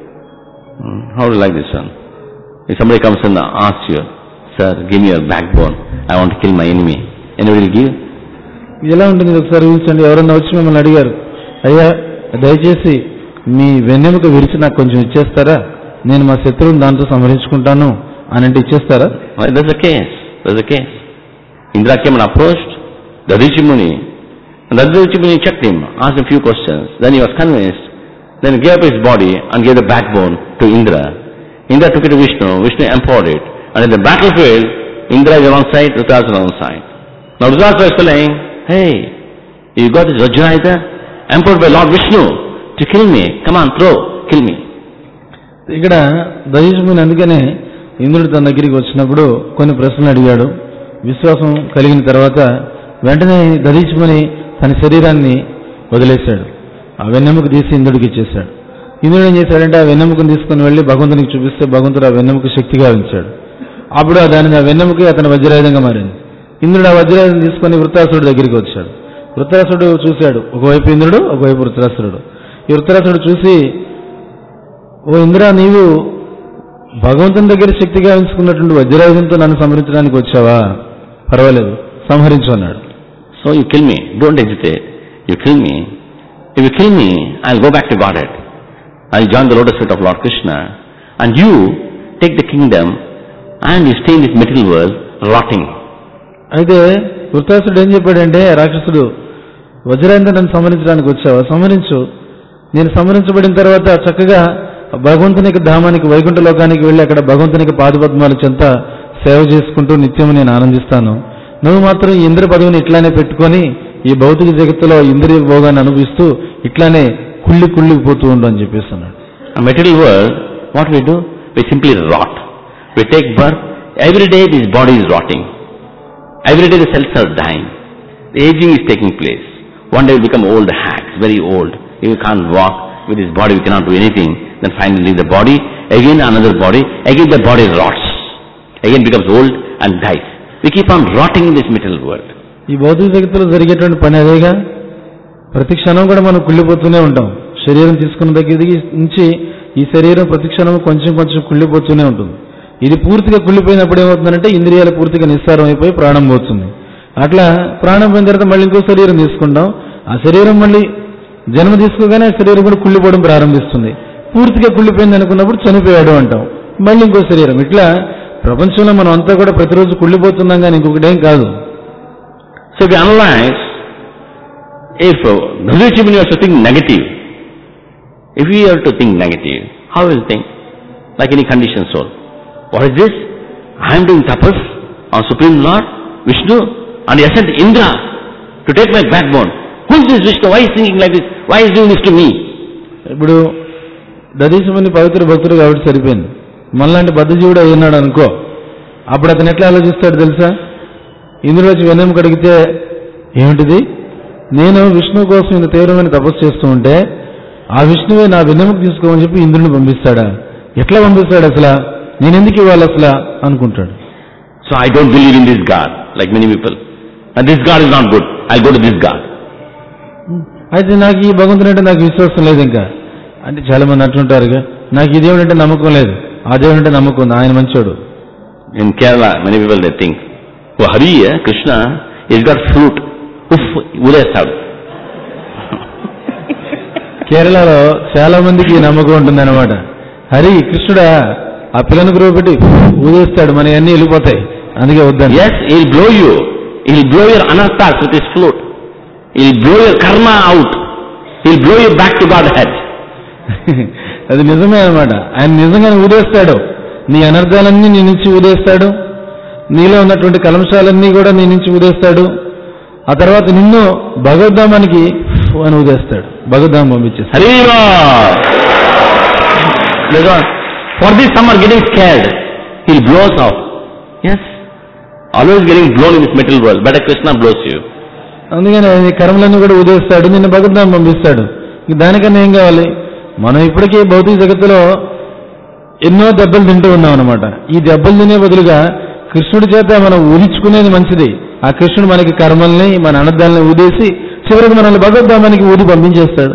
Hmm, How do you like this one? If somebody comes and asks you, Sir, give me your backbone, I want to kill my enemy. Anybody will give? ఇది ఎలా ఉంటుంది ఒకసారి ఊహించండి ఎవరన్నా వచ్చి మిమ్మల్ని అడిగారు అయ్యా దయచేసి మీ వెన్నెముక విరిచి నాకు కొంచెం ఇచ్చేస్తారా నేను మా శత్రువుని దాంతో సంహరించుకుంటాను అని అంటే ఇచ్చేస్తారా Well, that's the case. That's the case. Indra came and approached Dadichi Muni. And Dadichi Muni checked him, asked him a few questions. Then he was convinced. Then he gave up his body and gave the backbone to Indra. Indra took it to Vishnu. Vishnu empowered it. And in the battlefield, Indra is on one side, Dhritarashtra is on one side. Now Dhritarashtra is telling, hey, you got this Vajrayuda empowered by Lord Vishnu to kill me. Come on, throw, kill me. ఇక్కడ దయచేసి అందుకనే ఇంద్రుడు తన దగ్గరికి వచ్చినప్పుడు కొన్ని ప్రశ్నలు అడిగాడు విశ్వాసం కలిగిన తర్వాత వెంటనే దదీచుమని తన శరీరాన్ని వదిలేశాడు ఆ వెన్నెముక తీసి ఇంద్రుడికి ఇచ్చేశాడు ఇంద్రుడు ఏం చేశాడంటే ఆ వెన్నెముకను తీసుకుని వెళ్ళి భగవంతునికి చూపిస్తే భగవంతుడు ఆ వెన్నెముక శక్తిగా ఉంచాడు అప్పుడు ఆ దాని ఆ వెన్నెముక అతని వజ్రాయుధంగా మారింది ఇంద్రుడు ఆ వజ్రాయుధం తీసుకొని వృత్తాసురుడు దగ్గరికి వచ్చాడు వృత్తాసురుడు చూశాడు ఒకవైపు ఇంద్రుడు ఒకవైపు వృత్రాసురుడు ఈ వృత్రాసురుడు చూసి ఓ ఇంద్ర నీవు భగవంతుని దగ్గర శక్తిగా ఉంచుకున్నటువంటి వజ్రాయుధంతో నన్ను సంహరించడానికి వచ్చావా పర్వాలేదు సంహరించు అన్నాడు So you kill me. Don't hesitate. You kill me. If you kill me, I'll go back to Godhead. I'll join the lotus feet of Lord Krishna. And you take the kingdom and you stay in this material world rotting. అయితే వృత్తాసుడు ఏం చెప్పాడంటే రాక్షసుడు వజ్రాయుధంతో నన్ను సంహరించడానికి వచ్చావా సంహరించు నేను సంహరించబడిన తర్వాత చక్కగా భగవంతుని యొక్క ధామానికి వైకుంఠ లోకానికి వెళ్ళి అక్కడ భగవంతుని యొక్క పాదపద్మాల చెంత సేవ చేసుకుంటూ నిత్యం నేను ఆనందిస్తాను నువ్వు మాత్రం ఈ ఇంద్ర పదవిని ఇట్లానే పెట్టుకొని ఈ భౌతిక జగత్తులో ఇంద్రియ భోగాన్ని అనుభవిస్తూ ఇట్లానే కుళ్ళి కుళ్ళిపోతూ ఉండు అని చెప్పేసి అన్నాడు A material world, what we do? We simply rot. We take birth. Every day this body is rotting. Every day the cells are dying. The aging is taking place. One day we become old hags, very old. You can't walk. With this body we cannot do anything. Then finally the body, again another body, again the body rots. Again becomes old and dies. We keep on rotting in this material world. ఈ భౌతిక జగత్తులో జరిగేటువంటి పని అదేగా ప్రతి క్షణం కూడా మనం కుళ్ళిపోతూనే ఉంటాం శరీరం తీసుకున్న దగ్గర నుంచి ఈ శరీరం ప్రతి క్షణం కొంచెం కొంచెం కుళ్ళిపోతూనే ఉంటుంది ఇది పూర్తిగా కుళ్ళిపోయినప్పుడు ఏమవుతుందంటే ఇంద్రియాలు పూర్తిగా నిస్సారం అయిపోయి ప్రాణం పోతుంది అట్లా ప్రాణం పోయిన తర్వాత మళ్ళీ ఇంకో శరీరం తీసుకుంటాం ఆ శరీరం మళ్ళీ జన్మ తీసుకోగానే ఆ శరీరం కూడా కుళ్ళిపోవడం ప్రారంభిస్తుంది పూర్తిగా కుళ్ళిపోయింది అనుకున్నప్పుడు చనిపోయాడు అంటాం మళ్ళీ ఇంకో శరీరం ఇట్లా ప్రపంచంలో మనం అంతా కూడా ప్రతిరోజు కుళ్ళిపోతున్నాం కానీ ఇంకొకటేం కాదు So if you analyze, if uh, Bhagavad was something negative, If we are to think negative, how will think? Like any conditioned soul. What is this? I am doing tapas on Supreme Lord, Vishnu, and he has sent Indra to take my backbone. Who is this Vishnu? Why is he thinking like this? Why is he doing this to me? ఇప్పుడు దదీశమని పవిత్ర భక్తుడు కాబట్టి సరిపోయింది మనలాంటి బద్ధజీవుడు అయి ఉన్నాడు అనుకో అప్పుడు అతను ఎట్లా ఆలోచిస్తాడు తెలుసా ఇందులో వచ్చి వెన్నెముక అడిగితే ఏమిటిది నేను విష్ణువు కోసం ఇంత తీవ్రమైన తపస్సు చేస్తూ ఉంటే ఆ విష్ణువే నా వెన్నెముక తీసుకోమని చెప్పి ఇంద్రుని పంపిస్తాడా ఎట్లా పంపిస్తాడు అసలు నేను ఎందుకు ఇవ్వాలి అసలు అనుకుంటాడు So I don't believe in this God, like many people. And this God is not good. I'll go to this God. అయితే నాకు ఈ భగవంతుడు అంటే నాకు విశ్వాసం లేదు ఇంకా అంటే చాలా మంది అంటుంటారుగా నాకు ఈ దేవుడు అంటే నమ్మకం లేదు ఆ దేవుడు అంటే నమ్మకం ఉంది ఆయన మంచోడు In Kerala, many people they think, oh Hari, eh, Krishna, he's got flute. Uff, udayastadu. కేరళలో చాలా మందికి ఈ నమ్మకం ఉంటుందన్నమాట హరి కృష్ణుడా ఆ పిల్లని గురువు పెట్టి ఊదేస్తాడు మన అన్ని వెళ్ళిపోతాయి అందుకే వద్దని Yes, he'll blow you. He'll blow your anarthas with his flute. He'll blow your karma out. He'll blow you back to Godhead. అది నిజమే అన్నమాట ఆయన నిజంగానే ఊదేస్తాడు నీ అనర్థాలన్నీ నీ నుంచి ఊదేస్తాడు నీలో ఉన్నటువంటి కలంశాలన్నీ కూడా నీ నుంచి ఊదేస్తాడు ఆ తర్వాత నిన్ను భగవద్ధామానికి అని ఊదేస్తాడు భగవద్ధామం పంపించేస్తాడు Hari Bol. Because for this some are getting scared. He'll blow us out. Yes. Always getting blown in this material world. Better Krishna blows you. అందుకని ఆయన ఈ కర్మలన్నీ కూడా ఉదయిస్తాడు నిన్ను భగవద్ధామం పంపిస్తాడు ఇంక దానికన్నా ఏం కావాలి మనం ఇప్పటికీ భౌతిక జగత్తులో ఎన్నో దెబ్బలు తింటూ ఉన్నాం అనమాట ఈ దెబ్బలు తినే బదులుగా కృష్ణుడి చేత మనం ఊహించుకునేది మంచిది ఆ కృష్ణుడు మనకి కర్మల్ని మన అనర్థాలని ఊదేసి చివరికి మనల్ని భగవద్ధామానికి ఊది పంపించేస్తాడు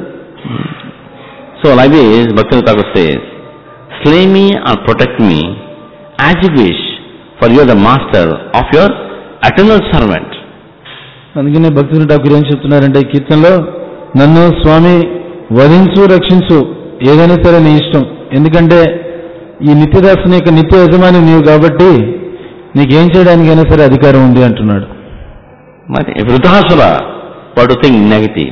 So like this, Bhakti Thakur says, slay me or protect me as you wish, for you are the master of your eternal servant. అందుకనే భక్తులు ఠాకూర్ ఏం చెప్తున్నారంటే ఈ కీర్తనలో నన్ను స్వామి వధించు రక్షించు ఏదైనా సరే నీ ఇష్టం ఎందుకంటే ఈ నిత్యదాసుని యొక్క నిత్య యజమాని నీవు కాబట్టి నీకేం చేయడానికైనా సరే అధికారం ఉంది అంటున్నాడు But if Rudrasura were to think negative,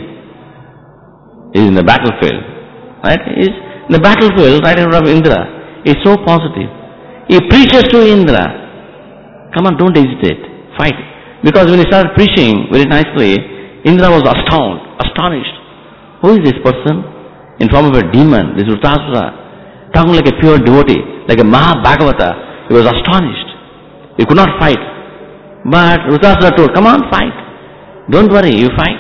he is in the battlefield, right? He is in the battlefield right in front of Indra. He is so positive. He preaches to Indra. Come on, don't hesitate. Fight. Because when he started preaching very nicely, Indra was astounded, astonished. Who is this person? In form of a demon, this Rudrasura, talking like a pure devotee, like a Mahabhagavata. He was astonished. He could not fight. But Rudrasura told, come on, fight. Don't worry, you fight.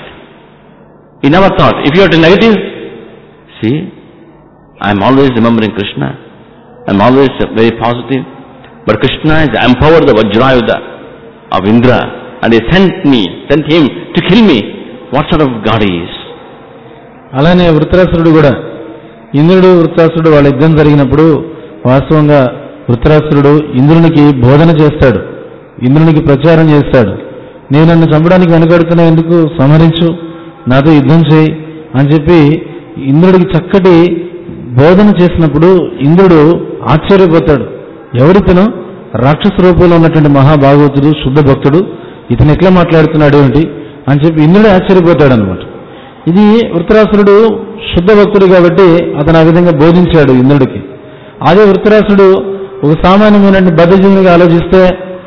He never thought, if you are to negative, see, I'm always remembering Krishna. I'm always very positive. But Krishna has empowered the Vajrayuda of Indra and he sent me, sent him to kill me. What sort of God he is? అలానే వృత్రాసురుడు కూడా ఇంద్రుడు వృత్రాసురుడు వాళ్ళ యుద్ధం జరిగినప్పుడు వాస్తవంగా వృత్రాసురుడు ఇంద్రునికి బోధన చేస్తాడు ఇంద్రునికి ప్రచారం చేస్తాడు నేను నన్ను చంపడానికి వెనకడుతున్నా ఎందుకు సంహరించు నాతో యుద్ధం చేయి అని చెప్పి ఇంద్రుడికి చక్కటి బోధన చేసినప్పుడు ఇంద్రుడు ఆశ్చర్యపోతాడు ఎవరితను రాక్షస రూపంలో ఉన్నటువంటి మహాభాగవతుడు శుద్ధ భక్తుడు ఇతను ఎట్లా మాట్లాడుతున్నాడు ఏమిటి అని చెప్పి ఇంద్రుడు ఆశ్చర్యపోతాడు అనమాట ఇది వృత్తరాసురుడు శుద్ధ భక్తుడు కాబట్టి అతను ఆ విధంగా బోధించాడు ఇంద్రుడికి అదే వృత్తరాసుడు ఒక సామాన్యమైన బద్ధజీవునిగా ఆలోచిస్తే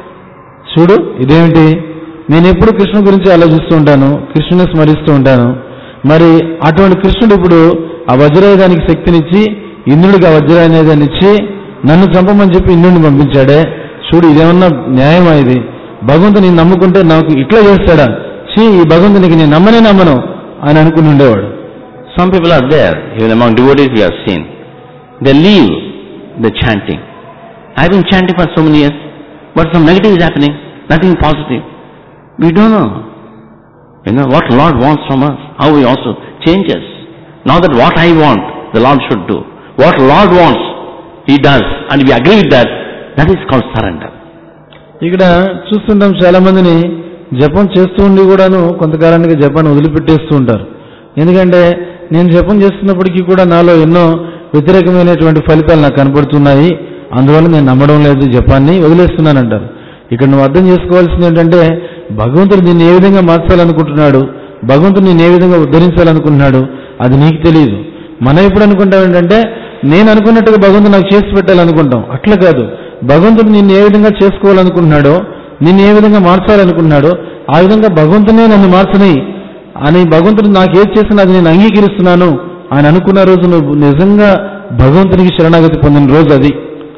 చూడు ఇదేమిటి నేను ఎప్పుడు కృష్ణ గురించి ఆలోచిస్తూ ఉంటాను కృష్ణుని స్మరిస్తూ ఉంటాను మరి అటువంటి కృష్ణుడు ఇప్పుడు ఆ వజ్రాయుధానికి శక్తినిచ్చి ఇంద్రుడికి ఆ వజ్రాయుధాన్ని ఇచ్చి నన్ను చంపమని చెప్పి ఇంద్రుడిని పంపించాడే చూడు ఇదేమన్నా న్యాయమా ఇది భగవంతుని నమ్ముకుంటే నాకు ఇట్లా చేస్తాడా చీ ఈ భగవంతునికి నేను నమ్మనే నమ్మను అని అనుకుని ఉండేవాడు Some people are there, even among devotees we have seen. They leave the chanting. I've been chanting for so many years, but some negative is happening, nothing positive. We don't know. You know, what Lord wants from us, how He also changes. Not that what I want, the Lord should do. What Lord wants, He does, and we agree with that, that is called surrender. ఇక్కడ చూస్తుంటాం చాలా మందిని జపం చేస్తూ ఉండి కూడాను కొంతకాలానికి జపాన్ని వదిలిపెట్టేస్తూ ఉంటారు ఎందుకంటే నేను జపం చేస్తున్నప్పటికీ కూడా నాలో ఎన్నో వ్యతిరేకమైనటువంటి ఫలితాలు నాకు కనపడుతున్నాయి అందువల్ల నేను నమ్మడం లేదు జపాన్ని వదిలేస్తున్నానంటారు ఇక్కడ నువ్వు అర్థం చేసుకోవాల్సింది ఏంటంటే భగవంతుడు నిన్ను ఏ విధంగా మార్చాలనుకుంటున్నాడు భగవంతుడు నిన్ను ఏ విధంగా ఉద్ధరించాలనుకుంటున్నాడు అది నీకు తెలియదు మనం ఎప్పుడు అనుకుంటాం ఏంటంటే నేను అనుకున్నట్టుగా భగవంతుడు నాకు చేసి పెట్టాలనుకుంటాం అట్లా కాదు భగవంతుడు నిన్ను ఏ విధంగా చేసుకోవాలనుకుంటున్నాడో నిన్ను ఏ విధంగా మార్చాలనుకుంటున్నాడో ఆ విధంగా భగవంతునే నన్ను మార్చని అని భగవంతుడు నాకు ఏది చేసినా అది నేను అంగీకరిస్తున్నాను ఆయన అనుకున్న రోజు నువ్వు నిజంగా భగవంతునికి శరణాగతి పొందిన రోజు అది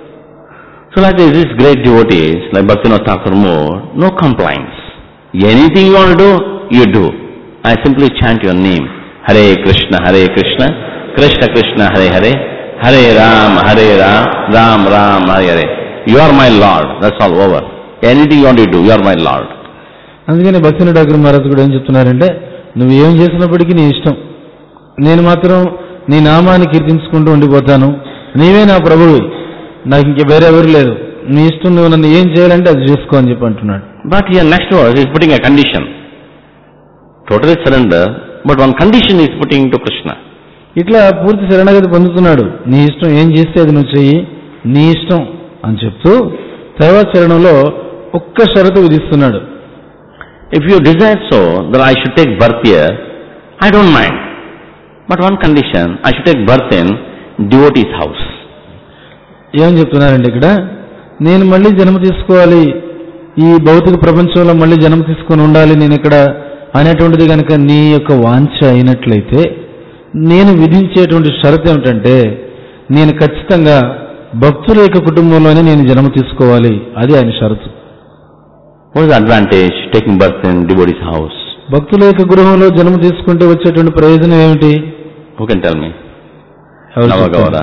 So like this, these great devotees, like Bhaktivinoda Thakur more, no complaints. Anything you want to do, you do. I simply chant your name. Hare Krishna, Hare Krishna, Krishna Krishna, Hare Hare, Hare Ram, Hare Ram, Ram Ram, Hare Hare. You are my Lord. That's all over. Anything you want to do, you are my Lord. అందుకని భక్తిని డాక్టర్ మహారాజ్ కూడా ఏం చెప్తున్నారంటే నువ్వు ఏం చేసినప్పటికీ నీ ఇష్టం నేను మాత్రం నీ నామాన్ని కీర్తించుకుంటూ ఉండిపోతాను నీవే నా ప్రభువు నాకు ఇంక వేరే ఎవరు లేరు నీ ఇష్టం నువ్వు నన్ను ఏం చేయాలంటే అది చేసుకో అని చెప్పి అంటున్నాడు But here next verse is putting a condition. Totally surrender, but one condition is putting to Krishna. ఇట్లా పూర్తి శరణాగతి పొందుతున్నాడు నీ ఇష్టం ఏం చేస్తే అది నువ్వు చెయ్యి నీ ఇష్టం అని చెప్తూ తర్వాత చరణంలో ఒక్క షరతు విధిస్తున్నాడు If you desire so that I should take birth here, I don't mind. But one condition, I should take birth in devotee's house. ఏం చెప్తున్నారండి ఇక్కడ నేను మళ్ళీ జన్మ తీసుకోవాలి ఈ భౌతిక ప్రపంచంలో మళ్ళీ జన్మ తీసుకొని ఉండాలి నేను ఇక్కడ అనేటువంటిది కనుక నీ యొక్క వాంఛ అయినట్లయితే నేను విధించేటువంటి షరతు ఏమిటంటే నేను ఖచ్చితంగా భక్తుల యొక్క కుటుంబంలోనే నేను జన్మ తీసుకోవాలి అది ఆయన షరతు What is the advantage taking birth in devotee's house? భక్తుల యొక్క గృహంలో జన్మ తీసుకుంటే వచ్చేటువంటి ప్రయోజనం ఏమిటి Who can tell me? ఎవరు చెప్తారు? Navagavara.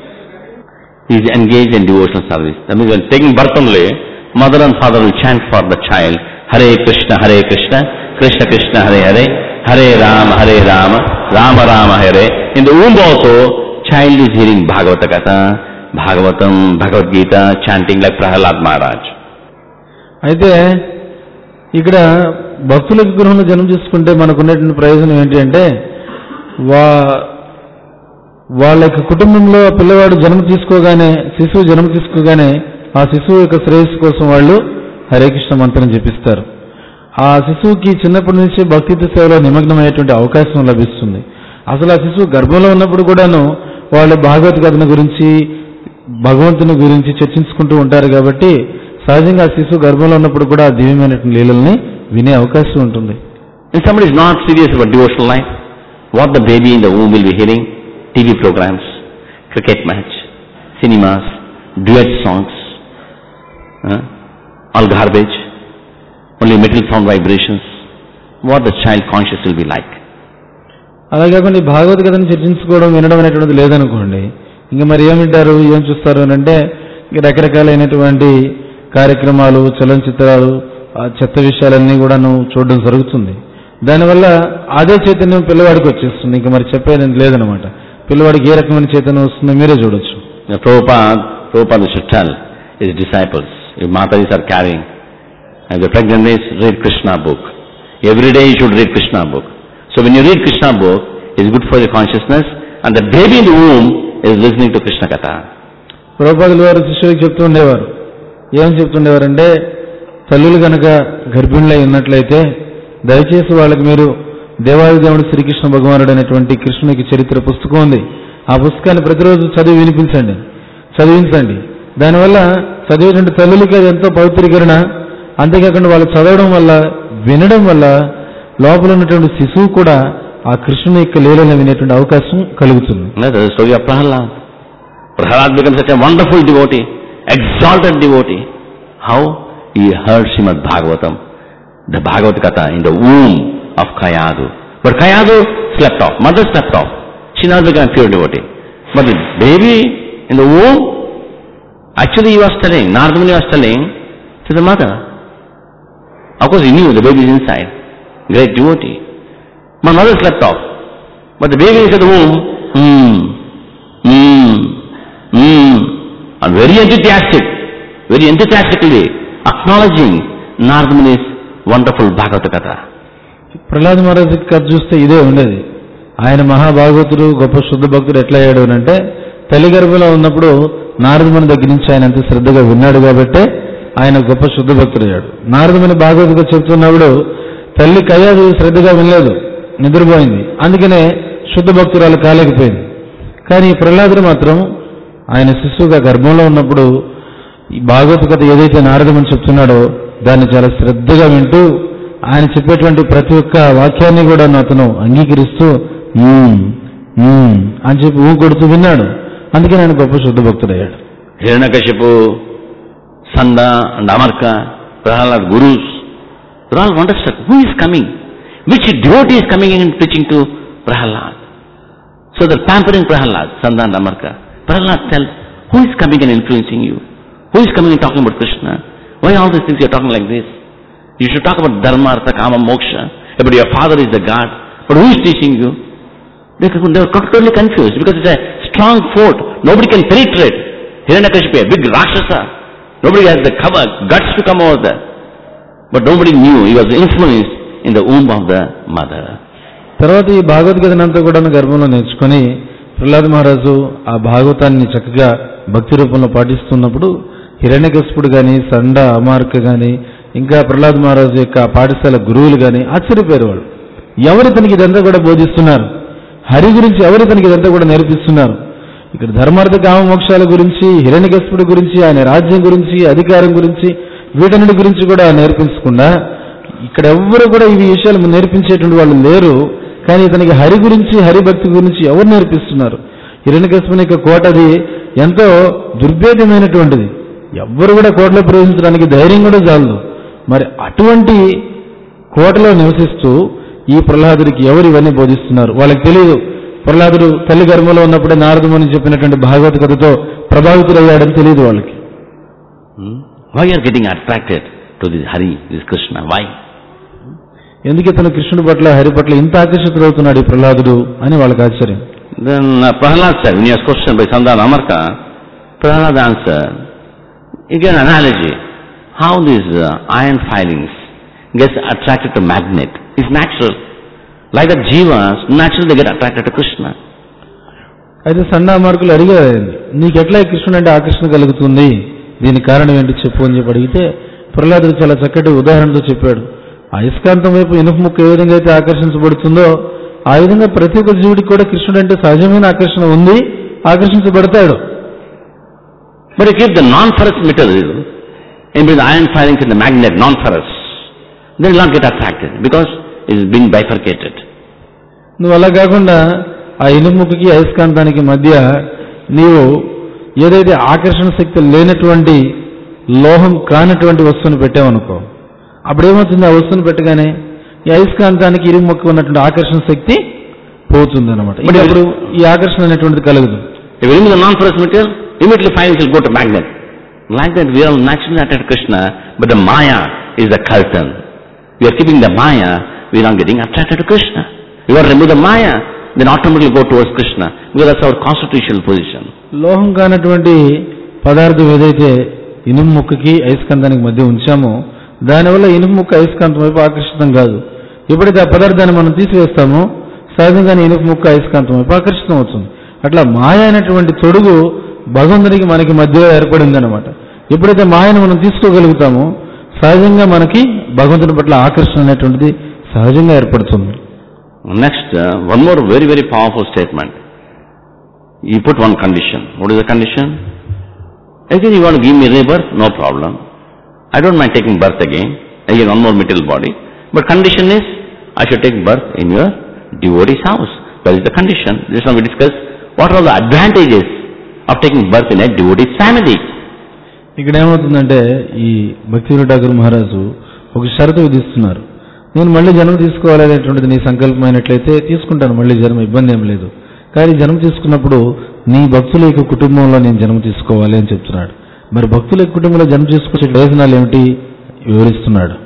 He is engaged in devotional service. That means when taking birth only, mother and father will chant for the child, Hare Krishna, Hare Krishna, Krishna Krishna, Hare Hare, Hare Rama, Hare Rama, Rama Rama, Hare. In the womb also, child is hearing Bhagavata Katha, Bhagavatam, Bhagavad Gita, chanting like Prahalad Maharaj. అయితే ఇక్కడ భక్తులకు గృహంలో జన్మ తీసుకుంటే మనకు ఉన్నటువంటి ప్రయోజనం ఏంటి అంటే వా వాళ్ళ యొక్క కుటుంబంలో ఆ పిల్లవాడు జన్మ తీసుకోగానే శిశువు జన్మ తీసుకోగానే ఆ శిశువు యొక్క శ్రేయస్సు కోసం వాళ్ళు హరే కృష్ణ మంత్రం జపిస్తారు ఆ శిశువుకి చిన్నప్పటి నుంచి భక్తిత్వ సేవలో నిమగ్నమయ్యేటువంటి అవకాశం లభిస్తుంది అసలు ఆ శిశువు గర్భంలో ఉన్నప్పుడు కూడాను వాళ్ళు భాగవత కథన గురించి భగవంతుని గురించి చర్చించుకుంటూ ఉంటారు కాబట్టి సహజంగా ఆ శిశువు గర్భంలో ఉన్నప్పుడు కూడా ఆ దివ్యమైనటువంటి లీలల్ని వినే అవకాశం ఉంటుంది If somebody is not serious about devotional life, what the baby in the womb will be hearing? TV programs, cricket match, cinemas, duet songs, huh? all garbage, only metal sound vibrations. What the child conscious will be like? అలా కాకుండా ఈ భాగవత కథను చర్చించుకోవడం వినడం అనేటువంటిది లేదనుకోండి ఇంకా మరి ఏం వింటారు ఏం చూస్తారు అని అంటే ఇక రకరకాలైనటువంటి కార్యక్రమాలు చలనచిత్రాలు ఆ చెత్త విషయాలన్నీ కూడాను చూడడం జరుగుతుంది దానివల్ల అదే చైతన్యం పిల్లవాడికి వచ్చేస్తుంది ఇంకా మరి చెప్పేది లేదనమాట పిల్లవాడికి ఏ రకమైన చైతన్యం వస్తుందో మీరే చూడొచ్చు The Prabhupada, Prabhupada should tell his disciples, if Matadis are carrying, and the pregnant is read Krishna book. Every day you should read Krishna book. So when you read Krishna book, it's good for your consciousness, and the baby in the womb is listening to Krishna Katha. ప్రభుపాదులు వారు శిష్యులకు చెప్తూ ఉండేవారు ఏం చెప్తుండేవారంటే తల్లులు కనుక గర్భిణులై ఉన్నట్లయితే దయచేసి వాళ్ళకి మీరు దేవాది దేవుడు శ్రీకృష్ణ భగవానుడు అనేటువంటి కృష్ణునికి చరిత్ర పుస్తకం ఉంది ఆ పుస్తకాన్ని ప్రతిరోజు చదివి వినిపించండి చదివించండి దానివల్ల చదివేటువంటి తల్లులకి అది ఎంతో పవిత్రీకరణ అంతేకాకుండా వాళ్ళు చదవడం వల్ల వినడం వల్ల లోపల ఉన్నటువంటి శిశువు కూడా ఆ కృష్ణుని యొక్క లీలను వినేటువంటి అవకాశం కలుగుతుంది And That's the story of Prahalad. Prahalad becomes such a wonderful devotee, exalted devotee. How? He heard Srimad Bhagavatam, the Bhagavad Katha in the womb of Kayadu. But Kayadu slept off, mother slept off. She now became a pure devotee. But the baby in the womb, actually he was telling, Narada Muni was telling to the mother. Of course he knew the baby is inside. Great devotee. My mother slept off. But the baby is at the womb, hmm, hmm, hmm, and very enthusiastic, very enthusiastically acknowledging Narada Muni's wonderful Bhagavata Katha. Prahlad Maharaj కథ చూస్తే ఇదే ఉండేది ఆయన మహాభాగవతుడు గొప్ప శుద్ధ భక్తుడు ఎట్లా అయ్యాడు అని అంటే తల్లి గర్భంలో ఉన్నప్పుడు నారదముని దగ్గర నుంచి ఆయన అంత శ్రద్ధగా విన్నాడు కాబట్టే ఆయన గొప్ప శుద్ధ భక్తుడు అయ్యాడు నారదముని భాగవతుగా చెప్తున్నప్పుడు తల్లి కయ్యాదు శ్రద్ధగా వినలేదు నిద్రపోయింది అందుకనే శుద్ధ భక్తురాలు కాలేకపోయింది కానీ ఈ ప్రహ్లాదుడు మాత్రం ఆయన శిశువుగా గర్భంలో ఉన్నప్పుడు ఈ భాగవత కథ ఏదైతే నారదమని చెప్తున్నాడో దాన్ని చాలా శ్రద్ధగా వింటూ ఆయన చెప్పేటువంటి ప్రతి ఒక్క వాక్యాన్ని కూడా అతను అంగీకరిస్తూ "మ్మ్, మ్మ్" అని చెప్పి ఊ కొడుతూ విన్నాడు అందుకని ఆయన గొప్ప శుద్ధ భక్తుడయ్యాడు Hiranyakashipu, Sanda and Amarka, Prahalad gurus, they're all wonderstruck. Who is coming? Which devotee is coming and preaching to Prahalad? So they're pampering Prahalad, Sanda and Amarka. Prahalad tells, who is coming and influencing you? Who is coming and talking about Krishna? Why all these things you're talking like this? You should talk about Dharma, Artha, Kama, Moksha, about your father is the God. But who is teaching you? They were they were totally confused because it's a strong fort. Nobody can penetrate. Hiranyakashipu, a big Rakshasa. Nobody has the cover, guts to come over there. But nobody knew he was influenced in the womb of the mother. తర్వాత ఈ భగవద్గీతనంతా కూడా గర్భంలో నేర్చుకొని ప్రహ్లాద్ మహారాజు ఆ భాగవతాన్ని చక్కగా భక్తి రూపంలో పాటిస్తున్నప్పుడు హిరణ్యకశిపుడు గాని సండ అమార్క గాని ఇంకా ప్రహ్లాద్ మహారాజు యొక్క పాఠశాల గురువులు గాని ఆశ్చర్యపోయారు వాళ్ళు ఎవరు ఇతనికి ఇదంతా కూడా బోధిస్తున్నారు హరి గురించి ఎవరు ఇతనికి ఇదంతా కూడా నేర్పిస్తున్నారు ఇక్కడ ధర్మార్థ కామ మోక్షాల గురించి హిరణ్యకశిపుడు గురించి ఆయన రాజ్యం గురించి అధికారం గురించి వీటన్నిటి గురించి కూడా నేర్పించకుండా ఇక్కడ ఎవ్వరు కూడా ఈ విషయాలు నేర్పించేటువంటి వాళ్ళు లేరు కానీ ఇతనికి హరి గురించి హరిభక్తి గురించి ఎవరు నేర్పిస్తున్నారు హిరణ్యకశిపుని యొక్క కోట అది ఎంతో దుర్భేద్యమైనటువంటిది ఎవ్వరు కూడా కోటలో ప్రవేశించడానికి ధైర్యం కూడా చాలదు మరి అటువంటి కోటలో నివసిస్తూ ఈ ప్రహ్లాదుడికి ఎవరు ఇవన్నీ బోధిస్తున్నారు వాళ్ళకి తెలియదు ప్రహ్లాదుడు తల్లి గర్భంలో ఉన్నప్పుడే నారదముని చెప్పినటువంటి భాగవత కథతో ప్రభావితులయ్యాడని తెలియదు వాళ్ళకి Hmm? Why you are getting attracted to this Hari, this Krishna? Why? ఎందుకు ఇతను కృష్ణుడి పట్ల హరి పట్ల ఇంత ఆకర్షితులవుతున్నాడు ఈ ప్రహ్లాదుడు అని వాళ్ళకి ఆశ్చర్యం Then uh, Prahlad said, when he was questioned by Sandana Amarka, Prahlad answered, you get an analogy. How these uh, iron filings gets attracted to magnet is natural. Like the jivas, naturally they get attracted to Krishna. అయితే సండా మార్కులు అడిగారు ఆయన్ని, నీకెట్లా ఈ కృష్ణుడు అంటే ఆకర్షణ కలుగుతుంది దీనికి కారణం ఏంటి చెప్పు అని చెప్పి అడిగితే ప్రహ్లాదుడు చాలా చక్కటి ఉదాహరణతో చెప్పాడు అయస్కాంతం వైపు ఇనుప ముక్క ఏ విధంగా అయితే ఆకర్షించబడుతుందో ఆ విధంగా ప్రతి ఒక్క జీవుడికి కూడా కృష్ణుడు అంటే సహజమైన ఆకర్షణ ఉంది ఆకర్షించబడతాడు But you keep the non-ferrous material in between the iron filings and the magnet, non-ferrous, they will not get attracted because it is being bifurcated. నువ్వు అలా కాకుండా ఆ ఇనుప ముక్కకి అయస్కాంతానికి మధ్య నీవు ఏదైతే ఆకర్షణ శక్తి లేనటువంటి లోహం కానటువంటి వస్తువుని పెట్టావనుకో అప్పుడు ఏమవుతుంది ఆ వస్తువుని పెట్టగానే ఈ అయస్కాంతానికి ఇరుము మొక్క ఉన్నటువంటి ఆకర్షణ శక్తి పోతుంది అనమాట But అప్పుడు ఈ ఆకర్షణ అనేటువంటిది కలగదు If you remove the non-ferrous material, immediately filings will go to magnet. Like that, we are naturally attracted to Krishna, but the Maya is the curtain. We are keeping the Maya, we are not getting attracted to Krishna. You want to remove the Maya, then automatically go towards Krishna, because that's our constitutional position. లోహం కానటువంటి పదార్థం ఏదైతే ఇనుము ముక్కకి అయస్కాంతానికి మధ్య ఉంచామో దానివల్ల ఇనుము ముక్క అయస్కాంతం వైపు ఆకర్షితం కాదు ఎప్పుడైతే ఆ పదార్థాన్ని మనం తీసివేస్తామో సహజంగానే ఇనుపు ముక్క అయస్కాంతం వైపు ఆకర్షితం అవుతుంది అట్లా మాయ అయినటువంటి తొడుగు భగవంతునికి మనకి మధ్యలో ఏర్పడింది అనమాట ఎప్పుడైతే మాయను మనం తీసుకోగలుగుతామో సహజంగా మనకి భగవంతుని పట్ల ఆకర్షణ అనేటువంటిది సహజంగా ఏర్పడుతుంది Next, uh, one more very, very powerful statement. You put one condition. What is the condition? Again, you want to give me rebirth? No problem. I don't mind taking birth again. Again, one more material body. But condition is, I should take birth in your devotee's house. That is the condition. This one we discussed. What are the advantages of taking birth in a devotee's family? ఇక్కడ ఏమవుతుందంటే ఈ భక్తి ఠాకూర్ మహారాజు ఒక షరతు విధిస్తున్నారు నేను మళ్ళీ జన్మ తీసుకోవాలనేటువంటిది నీ సంకల్పమైనట్లయితే తీసుకుంటాను మళ్ళీ జన్మ ఇబ్బంది ఏం లేదు కానీ జన్మ తీసుకున్నప్పుడు నీ భక్తుల యొక్క కుటుంబంలో నేను జన్మ తీసుకోవాలి అని చెప్తున్నాడు మరి భక్తుల యొక్క కుటుంబంలో జన్మ తీసుకొచ్చే ప్రయోజనాలు ఏమిటి వివరిస్తున్నాడు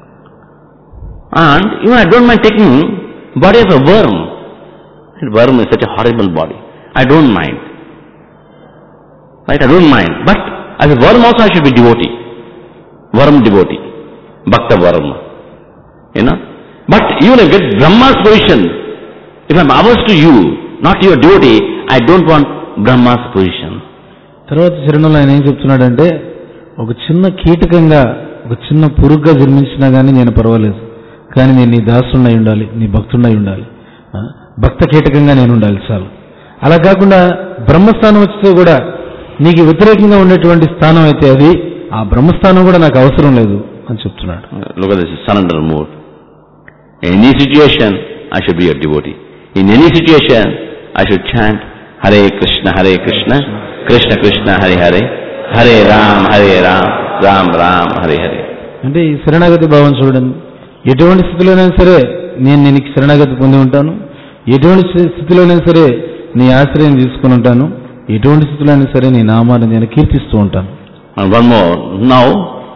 And even I don't mind taking body of a worm. That worm is such a horrible body. I don't mind. Right? I don't mind. But as a worm also I should be devotee. Worm devotee. Bhakta worm. You know? But even if I get Brahma's position, if I'm averse to you, not your devotee, I don't want Brahma's position. తర్వాత చరణంలో ఆయన ఏం చెప్తున్నాడంటే ఒక చిన్న కీటకంగా ఒక చిన్న పురుగుగా జన్మించినా కానీ నేను పర్వాలేదు కానీ నేను నీ దాసుడినై ఉండాలి నీ భక్తుడినై ఉండాలి ఆ, భక్త కీటకంగా నేను ఉండాలి చాలు అలా కాకుండా బ్రహ్మస్థానం వచ్చితే కూడా నీకు వ్యతిరేకంగా ఉండేటువంటి స్థానం అయితే అది ఆ బ్రహ్మస్థానం కూడా నాకు అవసరం లేదు అని చెప్తున్నాడు Look at this surrender mood. In any situation, I should be a devotee. In any situation, I should chant Hare Krishna, Hare Krishna, Krishna Krishna, Hare Hare, Hare Ram, Hare Ram, Ram Ram, Hare Hare. అంటే ఈ శరణాగతి భావం చూడండి ఎటువంటి స్థితిలోనైనా సరే నేను నీకు శరణాగతి పొంది ఉంటాను ఎటువంటి స్థి- స్థితిలోనైనా సరే నీ ఆశ్రయం తీసుకుని ఉంటాను ఎటువంటి స్థితిలో అయినా సరే నీ నామాన్ని నేను కీర్తిస్తూ ఉంటాను And one more. Now,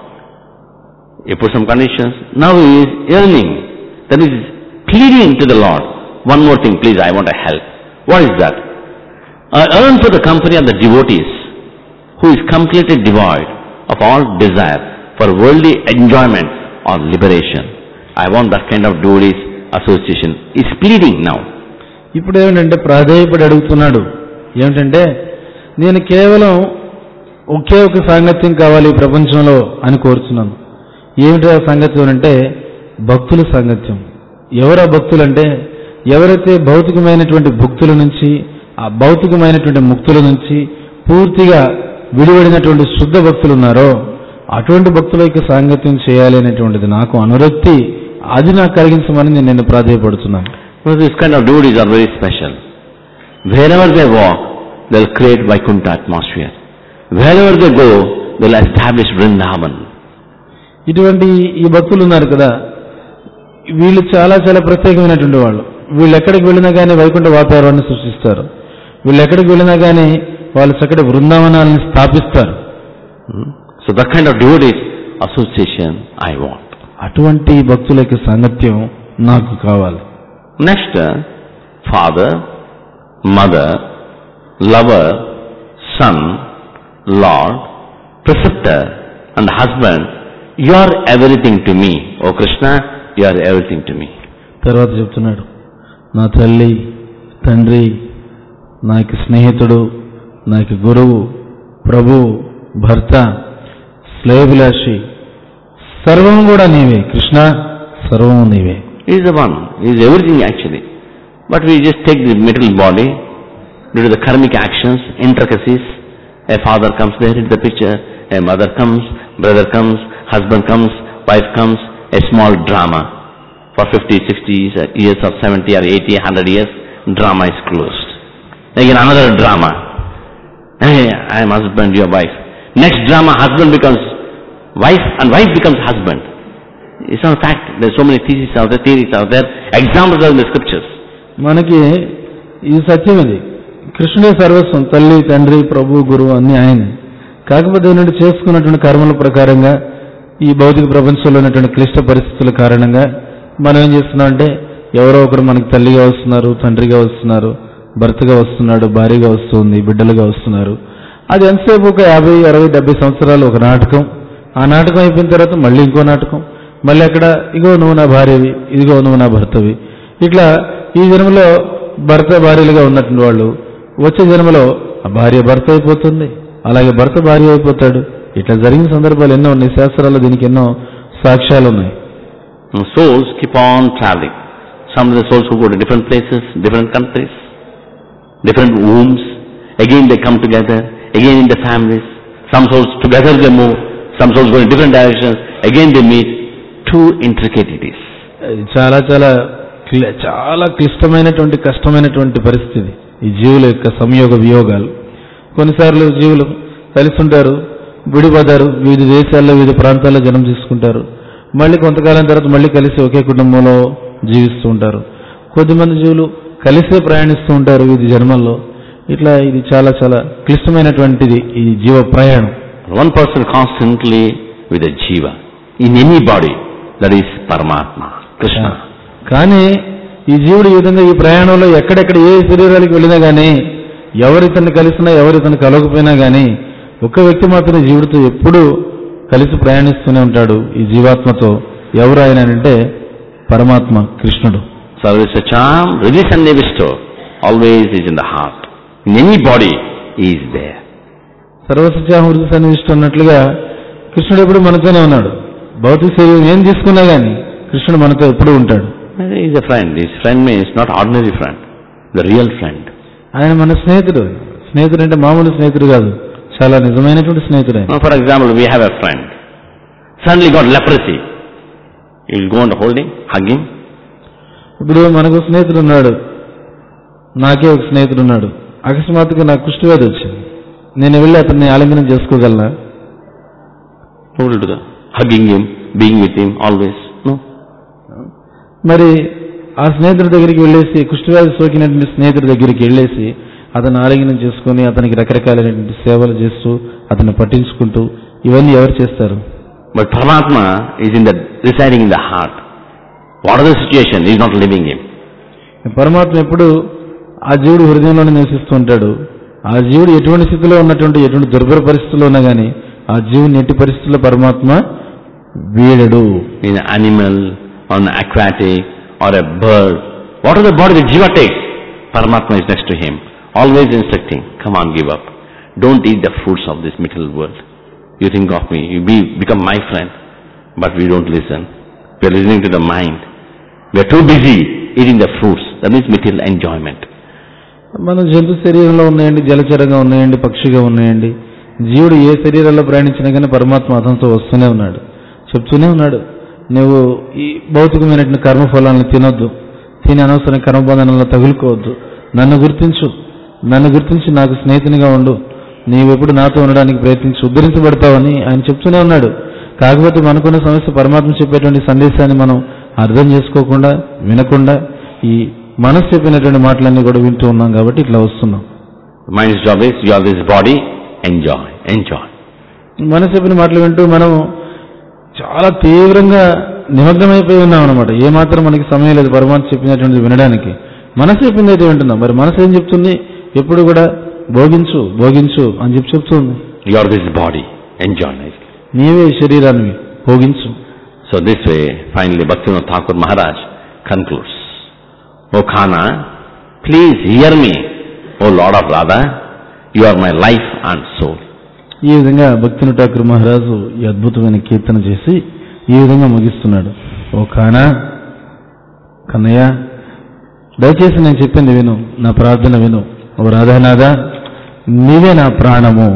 you put some conditions. Now he is yearning. That is pleading to the Lord. One more thing, please, I want a help. What is that? I earn for the company of the devotees who is completely devoid of all desire for worldly enjoyment or liberation. I want that kind of devotees association. He is pleading now. ఇప్పుడు ఏమిటంటే ప్రాధేయపడి అడుగుతున్నాడు ఏమిటంటే నేను కేవలం ఒకే ఒక సాంగత్యం కావాలి ఈ ప్రపంచంలో అని కోరుతున్నాను ఏమిటి ఆ సాంగత్యం అంటే భక్తుల సాంగత్యం ఎవరా భక్తులు అంటే ఎవరైతే భౌతికమైనటువంటి భుక్తుల నుంచి ఆ భౌతికమైనటువంటి ముక్తుల నుంచి పూర్తిగా విడివడినటువంటి శుద్ధ భక్తులు ఉన్నారో అటువంటి భక్తుల యొక్క సాంగత్యం చేయాలి అనేటువంటిది నాకు అనురక్తి అది నాకు కలిగించమని నేను నిన్ను ప్రాధేయపడుతున్నాను Well, this kind of devotees are very special. Wherever they walk, they'll create Vaikuntha atmosphere. Wherever they go, they'll establish Vrindavan. ఇటువంటి ఈ భక్తులు ఉన్నారు కదా వీళ్ళు చాలా చాలా ప్రత్యేకమైనటువంటి వాళ్ళు వీళ్ళు ఎక్కడికి వెళ్ళినా కానీ వైకుంఠ వాతావరణాన్ని సృష్టిస్తారు వీళ్ళు ఎక్కడికి వెళ్ళినా కానీ వాళ్ళు చక్కటి బృందావనాలను స్థాపిస్తారు So that kind of devotees association I want. అటువంటి భక్తుల యొక్క సాంగత్యం నాకు కావాలి Next, uh, father, mother, lover, son, lord, preceptor, and husband, you are everything to me. Oh Krishna, you are everything to me. తర్వాత చెప్తున్నాడు నా తల్లి తండ్రి నా యొక్క స్నేహితుడు నా యొక్క గురువు ప్రభు భర్త శ్లేభిలాషి సర్వం కూడా నీవే కృష్ణ సర్వము నీవే He is the one. He is everything actually. But we just take the material body due to the karmic actions, intricacies. A father comes there into the picture, a mother comes, brother comes, husband comes, wife comes, a small drama. For 50, 60 years or 70 or 80, 100 years, drama is closed. Again another drama. Hey, I am husband, you are wife. Next drama, husband becomes wife and wife becomes husband. It's not a fact. There's so many theses out there, theories out there, examples are in the scriptures. మనకి ఇది సత్యం ఇది కృష్ణుడే సర్వస్వం తల్లి తండ్రి ప్రభు గురువు అన్ని ఆయన కాకపోతే ఏంటంటే చేసుకున్నటువంటి కర్మల ప్రకారంగా ఈ భౌతిక ప్రపంచంలో ఉన్నటువంటి క్లిష్ట పరిస్థితుల కారణంగా మనం ఏం చేస్తున్నాం అంటే ఎవరో ఒకరు మనకి తల్లిగా వస్తున్నారు తండ్రిగా వస్తున్నారు భర్తగా వస్తున్నాడు భార్యగా వస్తుంది బిడ్డలుగా వస్తున్నారు అది ఎంతసేపు ఒక యాభై అరవై డెబ్బై సంవత్సరాలు ఒక నాటకం ఆ నాటకం అయిపోయిన తర్వాత మళ్ళీ ఇంకో నాటకం మళ్ళీ అక్కడ ఇగో నువ్వు నా భార్యవి ఇదిగో నువ్వు నా భర్తవి ఇట్లా ఈ జన్మలో భర్త భార్యలుగా ఉన్నటువంటి వాళ్ళు వచ్చే జన్మలో ఆ భార్య భర్త అయిపోతుంది అలాగే భర్త భార్య అయిపోతాడు ఇట్లా జరిగిన సందర్భాలు ఎన్నో ఉన్నాయి శాస్త్రాల్లో దీనికి ఎన్నో సాక్ష్యాలు ఉన్నాయి And souls keep on traveling. Some of the souls who go to different places, different countries, different wombs. Again they come together, again in the families. Some souls together they move, some souls go in different directions, again they meet. Two intricate it is. ఇది చాలా చాలా క్లి- చాలా క్లిష్టమైనటువంటి కష్టమైనటువంటి పరిస్థితి ఈ జీవుల యొక్క సంయోగ వియోగాలు కొన్నిసార్లు జీవులు కలిసి ఉంటారు విడిపోతారు వివిధ దేశాల్లో వివిధ ప్రాంతాల్లో జన్మ తీసుకుంటారు మళ్ళీ కొంతకాలం తర్వాత మళ్ళీ కలిసి ఒకే కుటుంబంలో జీవిస్తూ ఉంటారు కొద్దిమంది జీవులు కలిసే ప్రయాణిస్తూ ఉంటారు వివిధ జన్మల్లో ఇట్లా ఇది చాలా చాలా క్లిష్టమైనటువంటిది ఈ జీవ ప్రయాణం One person constantly with a jiva. In any body, that is Paramatma, Krishna. కానీ ఈ జీవుడు ఈ విధంగా ఈ ప్రయాణంలో ఎక్కడెక్కడ ఏ శరీరాలకు వెళ్ళినా కానీ ఎవరితన్ని కలిసినా ఎవరితను కలవకపోయినా కానీ ఒక్క వ్యక్తి మాత్రం జీవుడితో ఎప్పుడూ కలిసి ప్రయాణిస్తూనే ఉంటాడు ఈ జీవాత్మతో ఎవరు ఆయన అంటే పరమాత్మ కృష్ణుడు Sarvisa charm, release and bestow, always is in the heart. In any body, he is there. సర్వసత్యాహృతి సన్నివిష్టు అన్నట్లుగా కృష్ణుడు ఎప్పుడు మనతోనే ఉన్నాడు భౌతిక శరీరం ఏం తీసుకున్నా కానీ కృష్ణుడు మనతో ఎప్పుడూ ఉంటాడు He is a friend. His friend means not ordinary friend, the real friend. ఆయన మన స్నేహితుడు స్నేహితుడు అంటే మామూలు స్నేహితుడు కాదు చాలా నిజమైనటువంటి స్నేహితుడు ఆయన Now, for example, we have a friend, suddenly got leprosy. You'll go and hold him, hug him. ఇప్పుడు మనకు స్నేహితుడు ఉన్నాడు నాకే ఒక స్నేహితుడు ఉన్నాడు అకస్మాత్తుగా నాకు కుష్టివ్యాధి వచ్చింది నేను వెళ్ళి అతన్ని ఆలింగనం చేసుకోగలనా Who will do that? Hugging him, being with him, always. No. మరి ఆ స్నేహితుడి దగ్గరికి వెళ్ళేసి కుష్ఠవ్యాధి సోకినటువంటి స్నేహితుడి దగ్గరికి వెళ్ళేసి అతను ఆలింగనం చేసుకొని అతనికి రకరకాలైనటువంటి సేవలు చేస్తూ అతన్ని పట్టించుకుంటూ ఇవన్నీ ఎవరు చేస్తారు But Paramatma is in the, residing in the heart. Whatever the situation, he is not leaving him. పరమాత్మ ఎప్పుడు ఆ జీవుడు హృదయంలోనే నివసిస్తూ ఉంటాడు ఆ జీవుడు ఎటువంటి స్థితిలో ఉన్నటువంటి ఎటువంటి దుర్భర పరిస్థితుల్లో ఉన్నా కానీ ఆ జీవుని ఎట్టి పరిస్థితుల్లో పరమాత్మ వీడడు In an animal, or an aquatic, or a bird, whatever the body the jiva takes, Paramatma is next to him, always instructing, come on, give up. Don't eat the fruits of this material world. You think of me, you be, become my friend, but we don't listen. We are listening to the mind. We are too busy eating the fruits. That means material enjoyment. మనం జంతు శరీరంలో ఉన్నాయండి జలచరంగా ఉన్నాయండి పక్షిగా ఉన్నాయండి జీవుడు ఏ శరీరంలో ప్రయాణించినా కానీ పరమాత్మ అతనితో వస్తూనే ఉన్నాడు చెప్తూనే ఉన్నాడు నువ్వు ఈ భౌతికమైనటువంటి కర్మఫలాలను తినొద్దు తిని అనవసరం కర్మబంధనంలో తగులుకోవద్దు నన్ను గుర్తించు నన్ను గుర్తించి నాకు స్నేహితునిగా ఉండు నీవెప్పుడు నాతో ఉండడానికి ప్రయత్నించి ఉద్ధరించబడతావని ఆయన చెప్తూనే ఉన్నాడు కాకపోతే మనకున్న సమస్య పరమాత్మ చెప్పేటువంటి సందేశాన్ని మనం అర్థం చేసుకోకుండా వినకుండా ఈ మనసు చెప్పినటువంటి మాటలన్నీ కూడా వింటూ ఉన్నాం కాబట్టి ఇట్లా వస్తున్నాం The mind's job is, you have this body, enjoy, enjoy. మనసు చెప్పిన మాటలు వింటూ మనం చాలా తీవ్రంగా నిమగ్నమైపోయి ఉన్నాం అనమాట ఏమాత్రం మనకి సమయం లేదు పరమాత్మ చెప్పినటువంటిది వినడానికి మనసు చెప్పింది అయితే వింటున్నాం మరి మనసు ఏం చెప్తుంది ఎప్పుడు కూడా భోగించు భోగించు అని చెప్పి చెప్తుంది You are this body, enjoy nicely. నీవే ఈ శరీరాన్ని భోగించు So this way, finally, Bhaktivinoda Thakur Maharaj concludes. O Khana, please hear me, O Lord of Radha, you are my life and soul. ఈ విధంగా భక్తిని ఠాకూర్ మహారాజు ఈ అద్భుతమైన కీర్తన చేసి ఈ విధంగా ముగిస్తున్నాడు ఓ ఖానా కన్నయ్య దయచేసి నేను చెప్పింది విను నా ప్రార్థన విను ఓ రాధానాథ నీవే నా ప్రాణము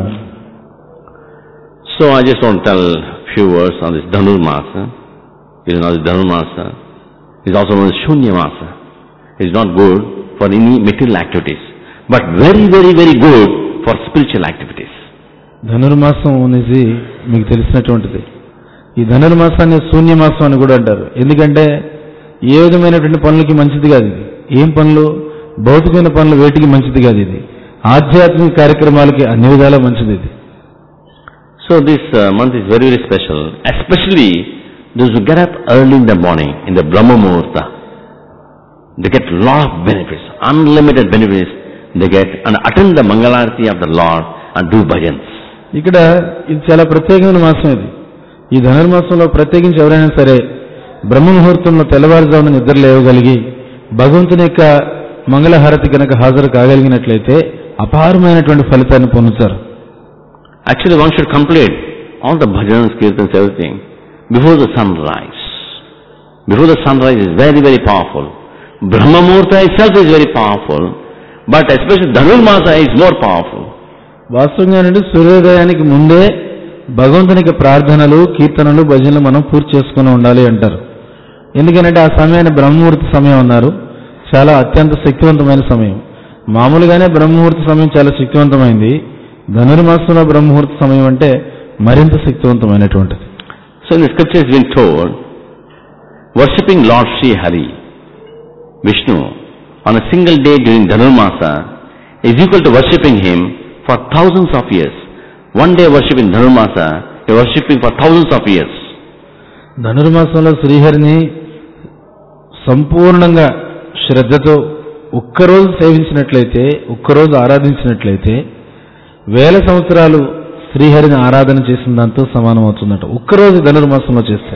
So I just want to tell few words on this Dhanurmasa. It is not the Dhanurmasa. It is also known as Shunyamasa. It is not good for any material activities, but very, very, very good for spiritual activities. ధనుర్మాసం అనేది మీకు తెలిసినటువంటిది ఈ ధనుర్మాసాన్ని శూన్యమాసం అని కూడా అంటారు ఎందుకంటే ఏ విధమైనటువంటి పనులకి మంచిది కాదు ఇది ఏం పనులు భౌతికమైన పనులు వేటికి మంచిది కాదు ఇది ఆధ్యాత్మిక కార్యక్రమాలకి అన్ని విధాలా మంచిది ఇది So this uh, month is very, very special, especially those who get up early in the morning, in the Brahma Muhurta. They get lot of benefits, unlimited benefits they get and attend the Mangalarti of the Lord and do bhajans. ఇక్కడ ఇది చాలా ప్రత్యేకమైన మాసం ఇది ఈ ధనుర్మాసంలో ప్రత్యేకించి ఎవరైనా సరే బ్రహ్మ ముహూర్తంలో తెల్లవారుజామున నిద్ర లేవగలిగి భగవంతుని యొక్క మంగళహారతి కనుక హాజరు కాగలిగినట్లయితే అపారమైనటువంటి ఫలితాన్ని పొందుతారు Actually one should complete all the bhajans, kirtans, everything before the sunrise. Before the sunrise is very, very powerful. Brahma Muhurta itself is very powerful, but especially Dhanurmasa is more powerful. వాస్తవంగా నుండి సూర్యోదయానికి ముందే భగవంతునికి ప్రార్థనలు కీర్తనలు భజనలు మనం పూర్తి చేసుకుని ఉండాలి అంటారు ఎందుకంటే ఆ సమయాన్ని బ్రహ్మముహూర్త సమయం అన్నారు చాలా అత్యంత శక్తివంతమైన సమయం మామూలుగానే బ్రహ్మముహూర్త సమయం చాలా శక్తివంతమైంది ధనుర్మాసంలో బ్రహ్మముహూర్త సమయం అంటే మరింత శక్తివంతమైనటువంటిది So in the scripture has been told, worshipping Lord Sri Hari, Vishnu, on a single day during Dhanurmasa is equal to worshipping him for thousands of years. One day worship in Dhanurmasa, you're worshipping for thousands of years. ధనుర్మాసంలో శ్రీహరిని సంపూర్ణంగా శ్రద్ధతో ఒక్కరోజు సేవించినట్లయితే ఒక్కరోజు ఆరాధించినట్లయితే వేల సంవత్సరాలు శ్రీహరిని ఆరాధన చేసిన దాంతో సమానం అవుతుందట ఒక్కరోజు ధనుర్మాసంలో చేస్తే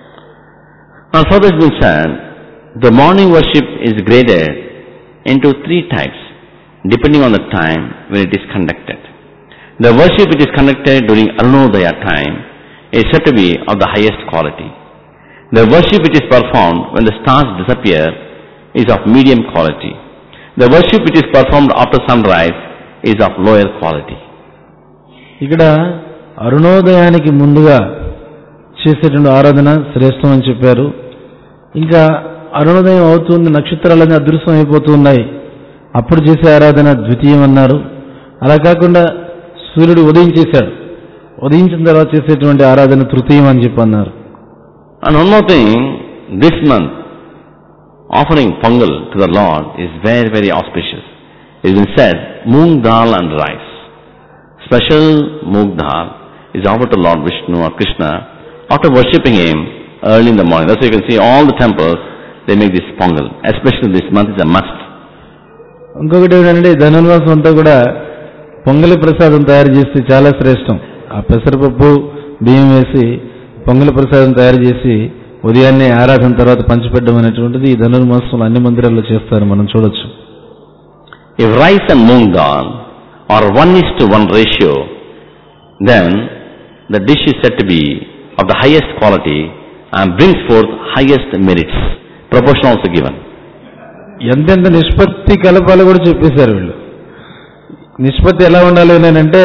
Now further has been said, the morning worship is graded into three types, depending on the time when it is conducted. The worship which is conducted during Arunodaya time is said to be of the highest quality. The worship which is performed when the stars disappear is of medium quality. The worship which is performed after sunrise is of lower quality. ఇక్కడ అరుణోదయానికి ముందుగా చేసేటువంటి ఆరాధన శ్రేష్టం అని చెప్పారు ఇంకా అరుణోదయం అవుతుంది నక్షత్రాలన్నీ అదృశ్యం అయిపోతూ ఉన్నాయి అప్పుడు చేసే ఆరాధన ద్వితీయం అన్నారు అలా కాకుండా సూర్యుడు ఉదయించేశాడు ఉదయించిన తర్వాత చేసేటువంటి ఆరాధన తృతీయం అని చెప్పి అన్నారు And one more thing, this month, offering Pongal to the Lord is very, very auspicious. It has been said, moong dal and rice. Special moong dal is offered to Lord Vishnu or Krishna after worshipping Him early in the morning. That's why you can see all the temples, they make this Pongal. Especially this month is a must. ఇంకొకటి ఏంటంటే ధనుర్మాసం అంతా కూడా పొంగలి ప్రసాదం తయారు చేస్తే చాలా శ్రేష్టం ఆ పెసరపప్పు బియ్యం వేసి పొంగలి ప్రసాదం తయారు చేసి ఉదయాన్నే ఆరాధన తర్వాత పంచిపెట్టడం అనేటువంటిది ఈ ధనుర్మాసంలో అన్ని మందిరాల్లో చేస్తారు మనం చూడొచ్చు If rice and moong dal are one is to one ratio, then the dish is said to be of the highest quality and brings forth highest merits. Proportion also given. ఎంతెంత నిష్పత్తి కలపాలో కూడా చెప్పేశారు వీళ్ళు నిష్పత్తి ఎలా ఉండాలి అని అంటే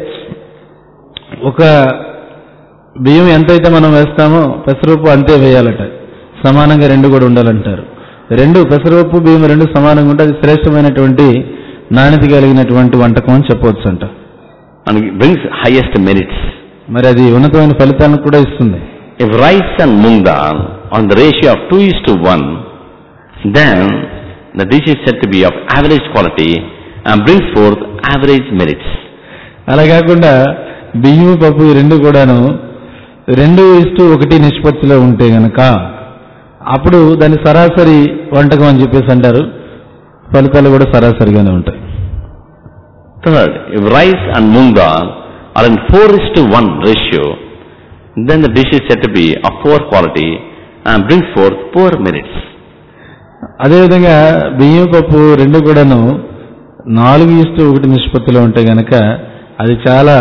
ఒక బియ్యం ఎంతైతే మనం వేస్తామో పెసరపప్పు అంతే వేయాలట సమానంగా రెండు కూడా ఉండాలంటారు రెండు పెసరపప్పు బియ్యం రెండు సమానంగా ఉంటే అది శ్రేష్టమైనటువంటి నాణ్యత కలిగినటువంటి వంటకం అని చెప్పవచ్చు అంట And it brings highest merits. మరి అది ఉన్నతమైన ఫలితాలను కూడా ఇస్తుంది If rice and moong dal on the ratio of 2 is to 1, then the dish is said to be of average quality and brings forth average merits. అలా కాకుండా బియ్యం పప్పు ఈ రెండు కూడాను రెండు ఇస్తూ ఒకటి నిష్పత్తిలో ఉంటే గనక అప్పుడు దాని సరాసరి వంటకం అని చెప్పేసి అంటారు ఫలితాలు కూడా సరాసరిగానే ఉంటాయి Third, if rice and moong dal are in 4 is to 1 ratio, then the dish is said to be of poor quality and brings forth poor merits. అదేవిధంగా బియ్యం పప్పు రెండు కూడాను నాలుగు ఇస్తూ ఒకటి నిష్పత్తిలో ఉంటే గనక అది చాలా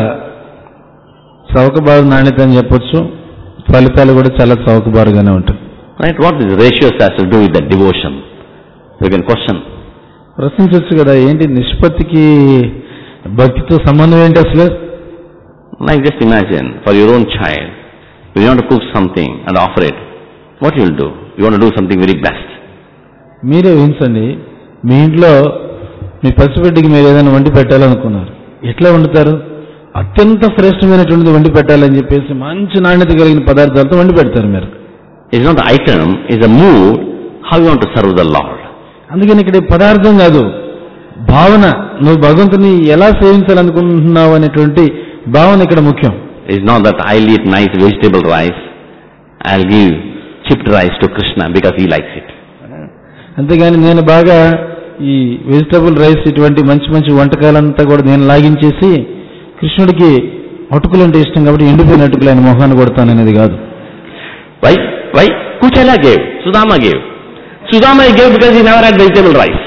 చౌకబారు నాణ్యత అని చెప్పొచ్చు ఫలితాలు కూడా చాలా చౌకబారుగానే ఉంటాయి Right? What this ratios has to do with the devotion? You can question. ప్రశ్నించవచ్చు కదా ఏంటి నిష్పత్తికి భక్తితో సంబంధం ఏంటి అసలు Like just imagine, for your own child, you want to cook something and offer it. What you will do? You want to do something very best. మీరే ఊహించండి మీ ఇంట్లో మీ పసిబిడ్డకి మీరు ఏదైనా వండి పెట్టాలనుకున్నారు ఎట్లా వండుతారు అత్యంత శ్రేష్టమైనటువంటిది వండి పెట్టాలని చెప్పేసి మంచి నాణ్యత కలిగిన పదార్థాలతో వండి పెడతారు మీరు It's not the item, it's the mood, how you want to serve the Lord. అందుకని ఇక్కడ ఈ పదార్థం కాదు భావన నువ్వు భగవంతుని ఎలా సేవించాలనుకుంటున్నావు అనేటువంటి భావన ఇక్కడ ముఖ్యం It's not that I'll eat nice vegetable rice, I'll give chipped rice to Krishna because he likes it. అంతేగాని నేను బాగా ఈ వెజిటబుల్ రైస్ ఇటువంటి మంచి మంచి వంటకాలంతా కూడా నేను లాగించేసి కృష్ణుడికి అటుకులు అంటే ఇష్టం కాబట్టి ఎండిపోయిన అటుకులు ఆయన మొహాన్ని కొడతాను అనేది కాదు Why? Why? Kuchala gave, Sudama gave. Sudama he gave because he never had vegetable rice.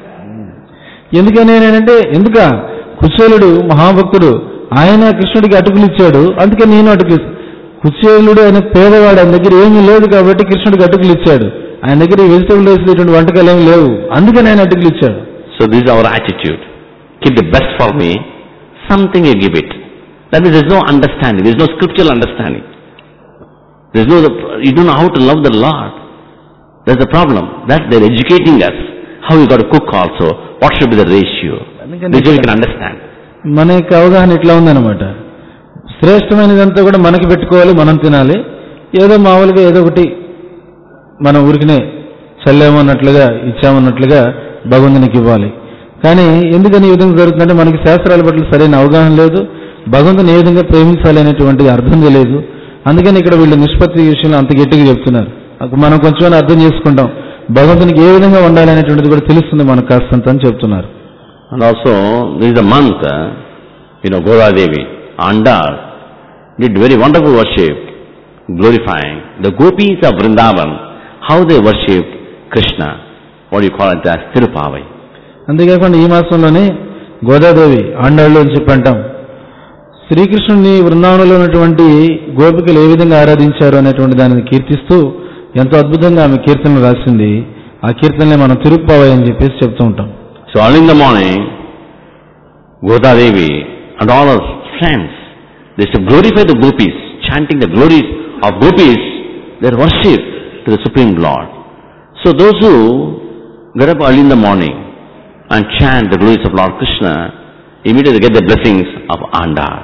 ఎందుకని నేనంటే ఎందుక కుచేలుడు మహాభక్తుడు ఆయన కృష్ణుడికి అటుకులు ఇచ్చాడు అందుకే నేను అటుకులు ఇస్తా- కుచేలుడు ఆయన పేదవాడు ఆయన దగ్గర ఏమీ లేదు కాబట్టి కృష్ణుడికి అటుకులు ఇచ్చాడు ఆయన దగ్గర ఈ వెజిటబుల్ రైస్ ఇటువంటి వంటకాలు ఏమి లేవు అందుకని ఆయన అటుకులు ఇచ్చాడు So this is our attitude. Keep the best for me, something you give it. That means there's no understanding, there's no scriptural understanding. There's no, you don't know how to love the Lord. That's the problem. That they're educating us. How you got to cook also. What should be the ratio. This way you can understand. మన యొక్క అవగాహన ఇట్లా ఉందన్నమాట శ్రేష్టమైనదంతా కూడా మనకి పెట్టుకోవాలి మనం తినాలి ఏదో మామూలుగా ఏదో ఒకటి మనం ఊరికినే చల్లేమన్నట్లుగా ఇచ్చామన్నట్లుగా భగవంతునికి ఇవ్వాలి కానీ ఎందుకని ఈ విధంగా జరుగుతుందంటే మనకి శాస్త్రాల పట్ల సరైన అవగాహన లేదు భగవంతుని ఏ విధంగా ప్రేమించాలి అనేటువంటిది అర్థం తెలియదు అందుకని ఇక్కడ వీళ్ళు నిష్పత్తి విషయంలో అంత గట్టిగా చెప్తున్నారు అప్పుడు మనం కొంచెం అర్థం చేసుకుంటాం భగవంతునికి ఏ విధంగా ఉండాలి అనేటువంటిది కూడా తెలుస్తుంది మనకు కాస్తంత అని చెప్తున్నారు And also, this is the month, uh, you know, Gora Devi, Andar, did very wonderful worship, glorifying the gopis of Vrindavan, how they worshipped Krishna. What do you call it as Tirupavai. అంతేకాకుండా ఈ మాసంలోనే గోదాదేవి ఆండాళ్ళు అని చెప్పి అంటాం శ్రీకృష్ణుని బృందావనంలో ఉన్నటువంటి గోపికలు ఏ విధంగా ఆరాధించారు అనేటువంటి దానిని కీర్తిస్తూ ఎంతో అద్భుతంగా ఆమె కీర్తనలు రాసింది ఆ కీర్తనలే మనం తిరుప్పావై అని చెప్పేసి చెప్తూ ఉంటాం So early in the morning, Goda Devi and all her friends, they used to glorify the gopis, chanting the glories of gopis, their worship to the Supreme Lord. So those who get up early in the morning and chant the glories of Lord Krishna, immediately get the blessings of Andar.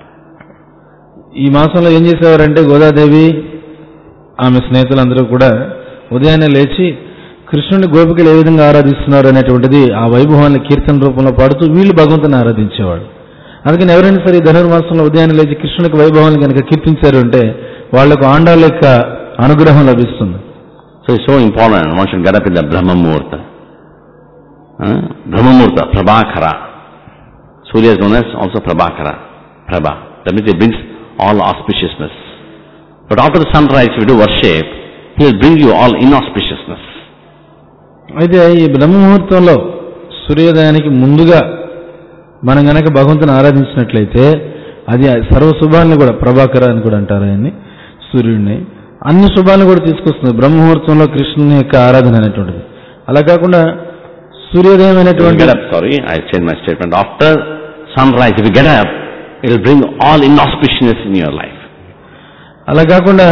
ఈ మాసంలో ఏం చేసేవారంటే గోదాదేవి ఆమె స్నేహితులందరూ కూడా ఉదయాన్నే లేచి కృష్ణుని గోపికలు ఏ విధంగా ఆరాధిస్తున్నారు అనేటువంటిది ఆ వైభవాన్ని కీర్తన రూపంలో పాడుతూ వీళ్ళు భగవంతుని ఆరాధించేవాడు అందుకని ఎవరైనా సరే ఈ ధనుర్మాసంలో ఉదయాన్నే లేచి కృష్ణునికి వైభవాన్ని కనుక కీర్తించారు అంటే వాళ్లకు ఆండాల యొక్క అనుగ్రహం లభిస్తుంది So it's so important, one should get up in the Brahma Muhurta. Huh? Brahma Muhurta, Prabhakara. Surya is known as also Prabhakara, Prabha. That means it brings all auspiciousness. But after the sunrise, if you do worship, he will bring you all inauspiciousness. అయితే ఈ బ్రహ్మముహూర్తంలో సూర్యోదయానికి ముందుగా మనం గనక భగవంతుని ఆరాధించినట్లయితే అది సర్వ శుభాలను కూడా ప్రభాకర అని కూడా అంటారు ఆయన్ని సూర్యుడిని అన్ని శుభాలను కూడా తీసుకొస్తుంది బ్రహ్మముహూర్తంలో కృష్ణుని యొక్క ఆరాధన అనేటువంటిది అలా కాకుండా సూర్యోదయం If you అనేటువంటి get up, sorry, I changed my statement. After sunrise, if you get up, it will bring all inauspiciousness in your life. అలా కాకుండా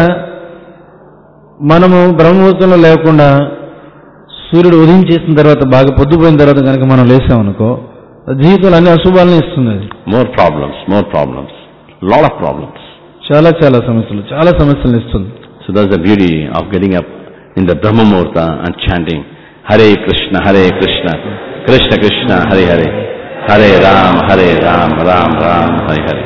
మనము బ్రహ్మముహూర్తంలో లేకుండా సూర్యుడు ఉదయం చేసిన తర్వాత బాగా పొద్దుపోయిన తర్వాత కనుక మనం లేసామనుకో జీవితంలో అన్ని అశుభాలను ఇస్తుంది అది More problems, more problems. Lot of problems. చాలా చాలా సమస్యలు చాలా సమస్యలను ఇస్తుంది So that's the beauty of getting up in the Brahma Muhurta and chanting Hare Krishna, Hare Krishna, Krishna Krishna, Hare Hare, Hare Ram, Hare Ram, Ram Ram, Hare Hare.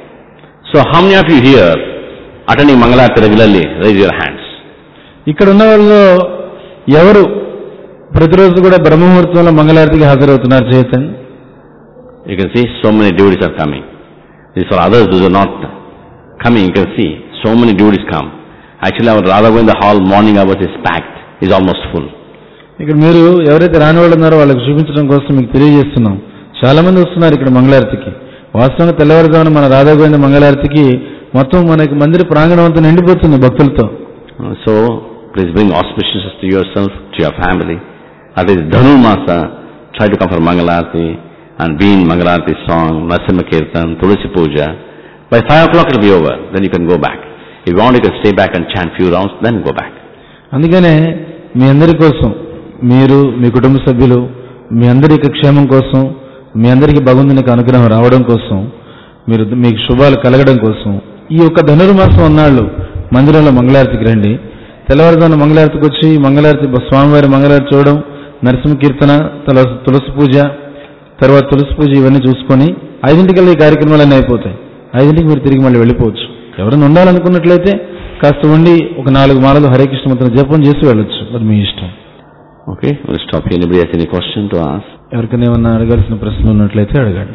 So how many of you here attending Mangalarti regularly? Raise your hands. ఇక్కడ ఉన్న వాళ్ళు ఎవరు ప్రతిరోజు కూడా బ్రహ్మముహూర్తంలో మంగళారతికి హాజరవుతున్నారు చేతండి You can see so many devotees are coming. This for others who are not coming, you can see so many devotees come. Actually our Radha Govinda hall morning hours is packed, is almost full. ఇక్కడ మీరు ఎవరైతే రాని వాళ్ళు ఉన్నారో వాళ్ళకి చూపించడం కోసం మీకు తెలియజేస్తున్నాం చాలా మంది వస్తున్నారు ఇక్కడ మంగళారతికి వాస్తవంగా తెల్లవారుజామున మన రాధాగోవింద మంగళారతికి మొత్తం మనకి మందిర ప్రాంగణం అంతా నిండిపోతుంది భక్తులతో Uh, So, please bring auspiciousness to yourself, to your family. That is Dhanu Masa. Try to come for Mangalarti and be in Mangalarti song, Nasimha Kirtan, Tulasi Puja. By 5 o'clock it will be over. Then you can go back. If you want, you can stay back and chant few rounds, then go back. అందుకనే మీ అందరి కోసం మీరు మీ కుటుంబ సభ్యులు మీ అందరి యొక్క క్షేమం కోసం మీ అందరికీ భగవంతుని యొక్క అనుగ్రహం రావడం కోసం మీరు మీకు శుభాలు కలగడం కోసం ఈ యొక్క ధనుర్మాసం అన్నాళ్ళు మందిరంలో మంగళారతికి రండి తెల్లవారుజామున మంగళారతికి వచ్చి మంగళారతి స్వామివారి మంగళారతి చూడడం నరసింహ కీర్తన తులసి తులసి పూజ తర్వాత తులసి పూజ ఇవన్నీ చూసుకొని ఐదింటికల్లా ఈ కార్యక్రమాలన్నీ అయిపోతాయి ఐదింటికి మీరు తిరిగి మళ్ళీ వెళ్ళిపోవచ్చు ఎవరైనా ఉండాలనుకున్నట్లయితే కాస్త ఉండి ఒక నాలుగు మాలలు హరే కృష్ణ మంత్రం జపం చేసి వెళ్ళొచ్చు అది మీ ఇష్టం Okay, we'll stop here. Anybody has any question to ask? ఎవరికైనా ఏమన్నా అడగాల్సిన ప్రశ్నలు ఉన్నట్లయితే అడగండి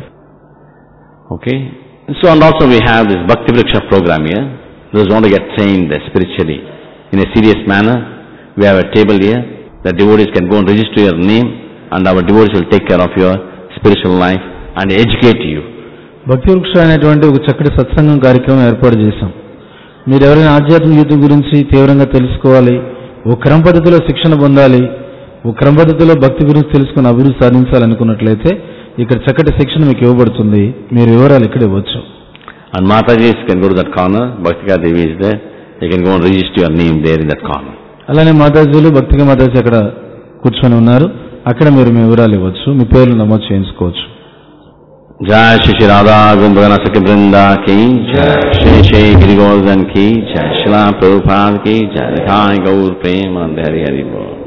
Okay. So, and also we have this Bhakti Vriksha program here. Those who want to get trained spiritually in a serious manner, we have a table here. The devotees can go and register your name and our devotees will take care of your spiritual life and educate you. భక్తి వృక్ష అనేటువంటి ఒక చక్కటి సత్సంగం కార్యక్రమం ఏర్పాటు చేశాం మీరు ఎవరైనా ఆధ్యాత్మిక జీవితం గురించి తీవ్రంగా తెలుసుకోవాలి ఓ క్రమ పద్ధతిలో శిక్షణ పొందాలి ఓ క్రమ పద్ధతిలో భక్తి గురించి తెలుసుకుని అభివృద్ధి సాధించాలనుకున్నట్లయితే ఇక్కడ చక్కటి శిక్షణ మీకు ఇవ్వబడుతుంది మీరు వివరాలు ఇక్కడ ఇవ్వచ్చు And Mataji's can go to that corner, Bhaktika Devi is there. You can go and register your name there in that corner. అలానే మాతాజీలు భక్తిగా మాతాజీ అక్కడ కూర్చొని ఉన్నారు అక్కడ మీరు మీ వివరాలు ఇవ్వచ్చు మీ పేర్లు నమోదు చేయించుకోవచ్చు जय श्री श्री राधा गोविंद सखी वृंदा की जय श्री श्री गिरि गोवर्धन की जय शिला प्रभुपाद की जय निधाय गौर प्रेम हरि हरि बोल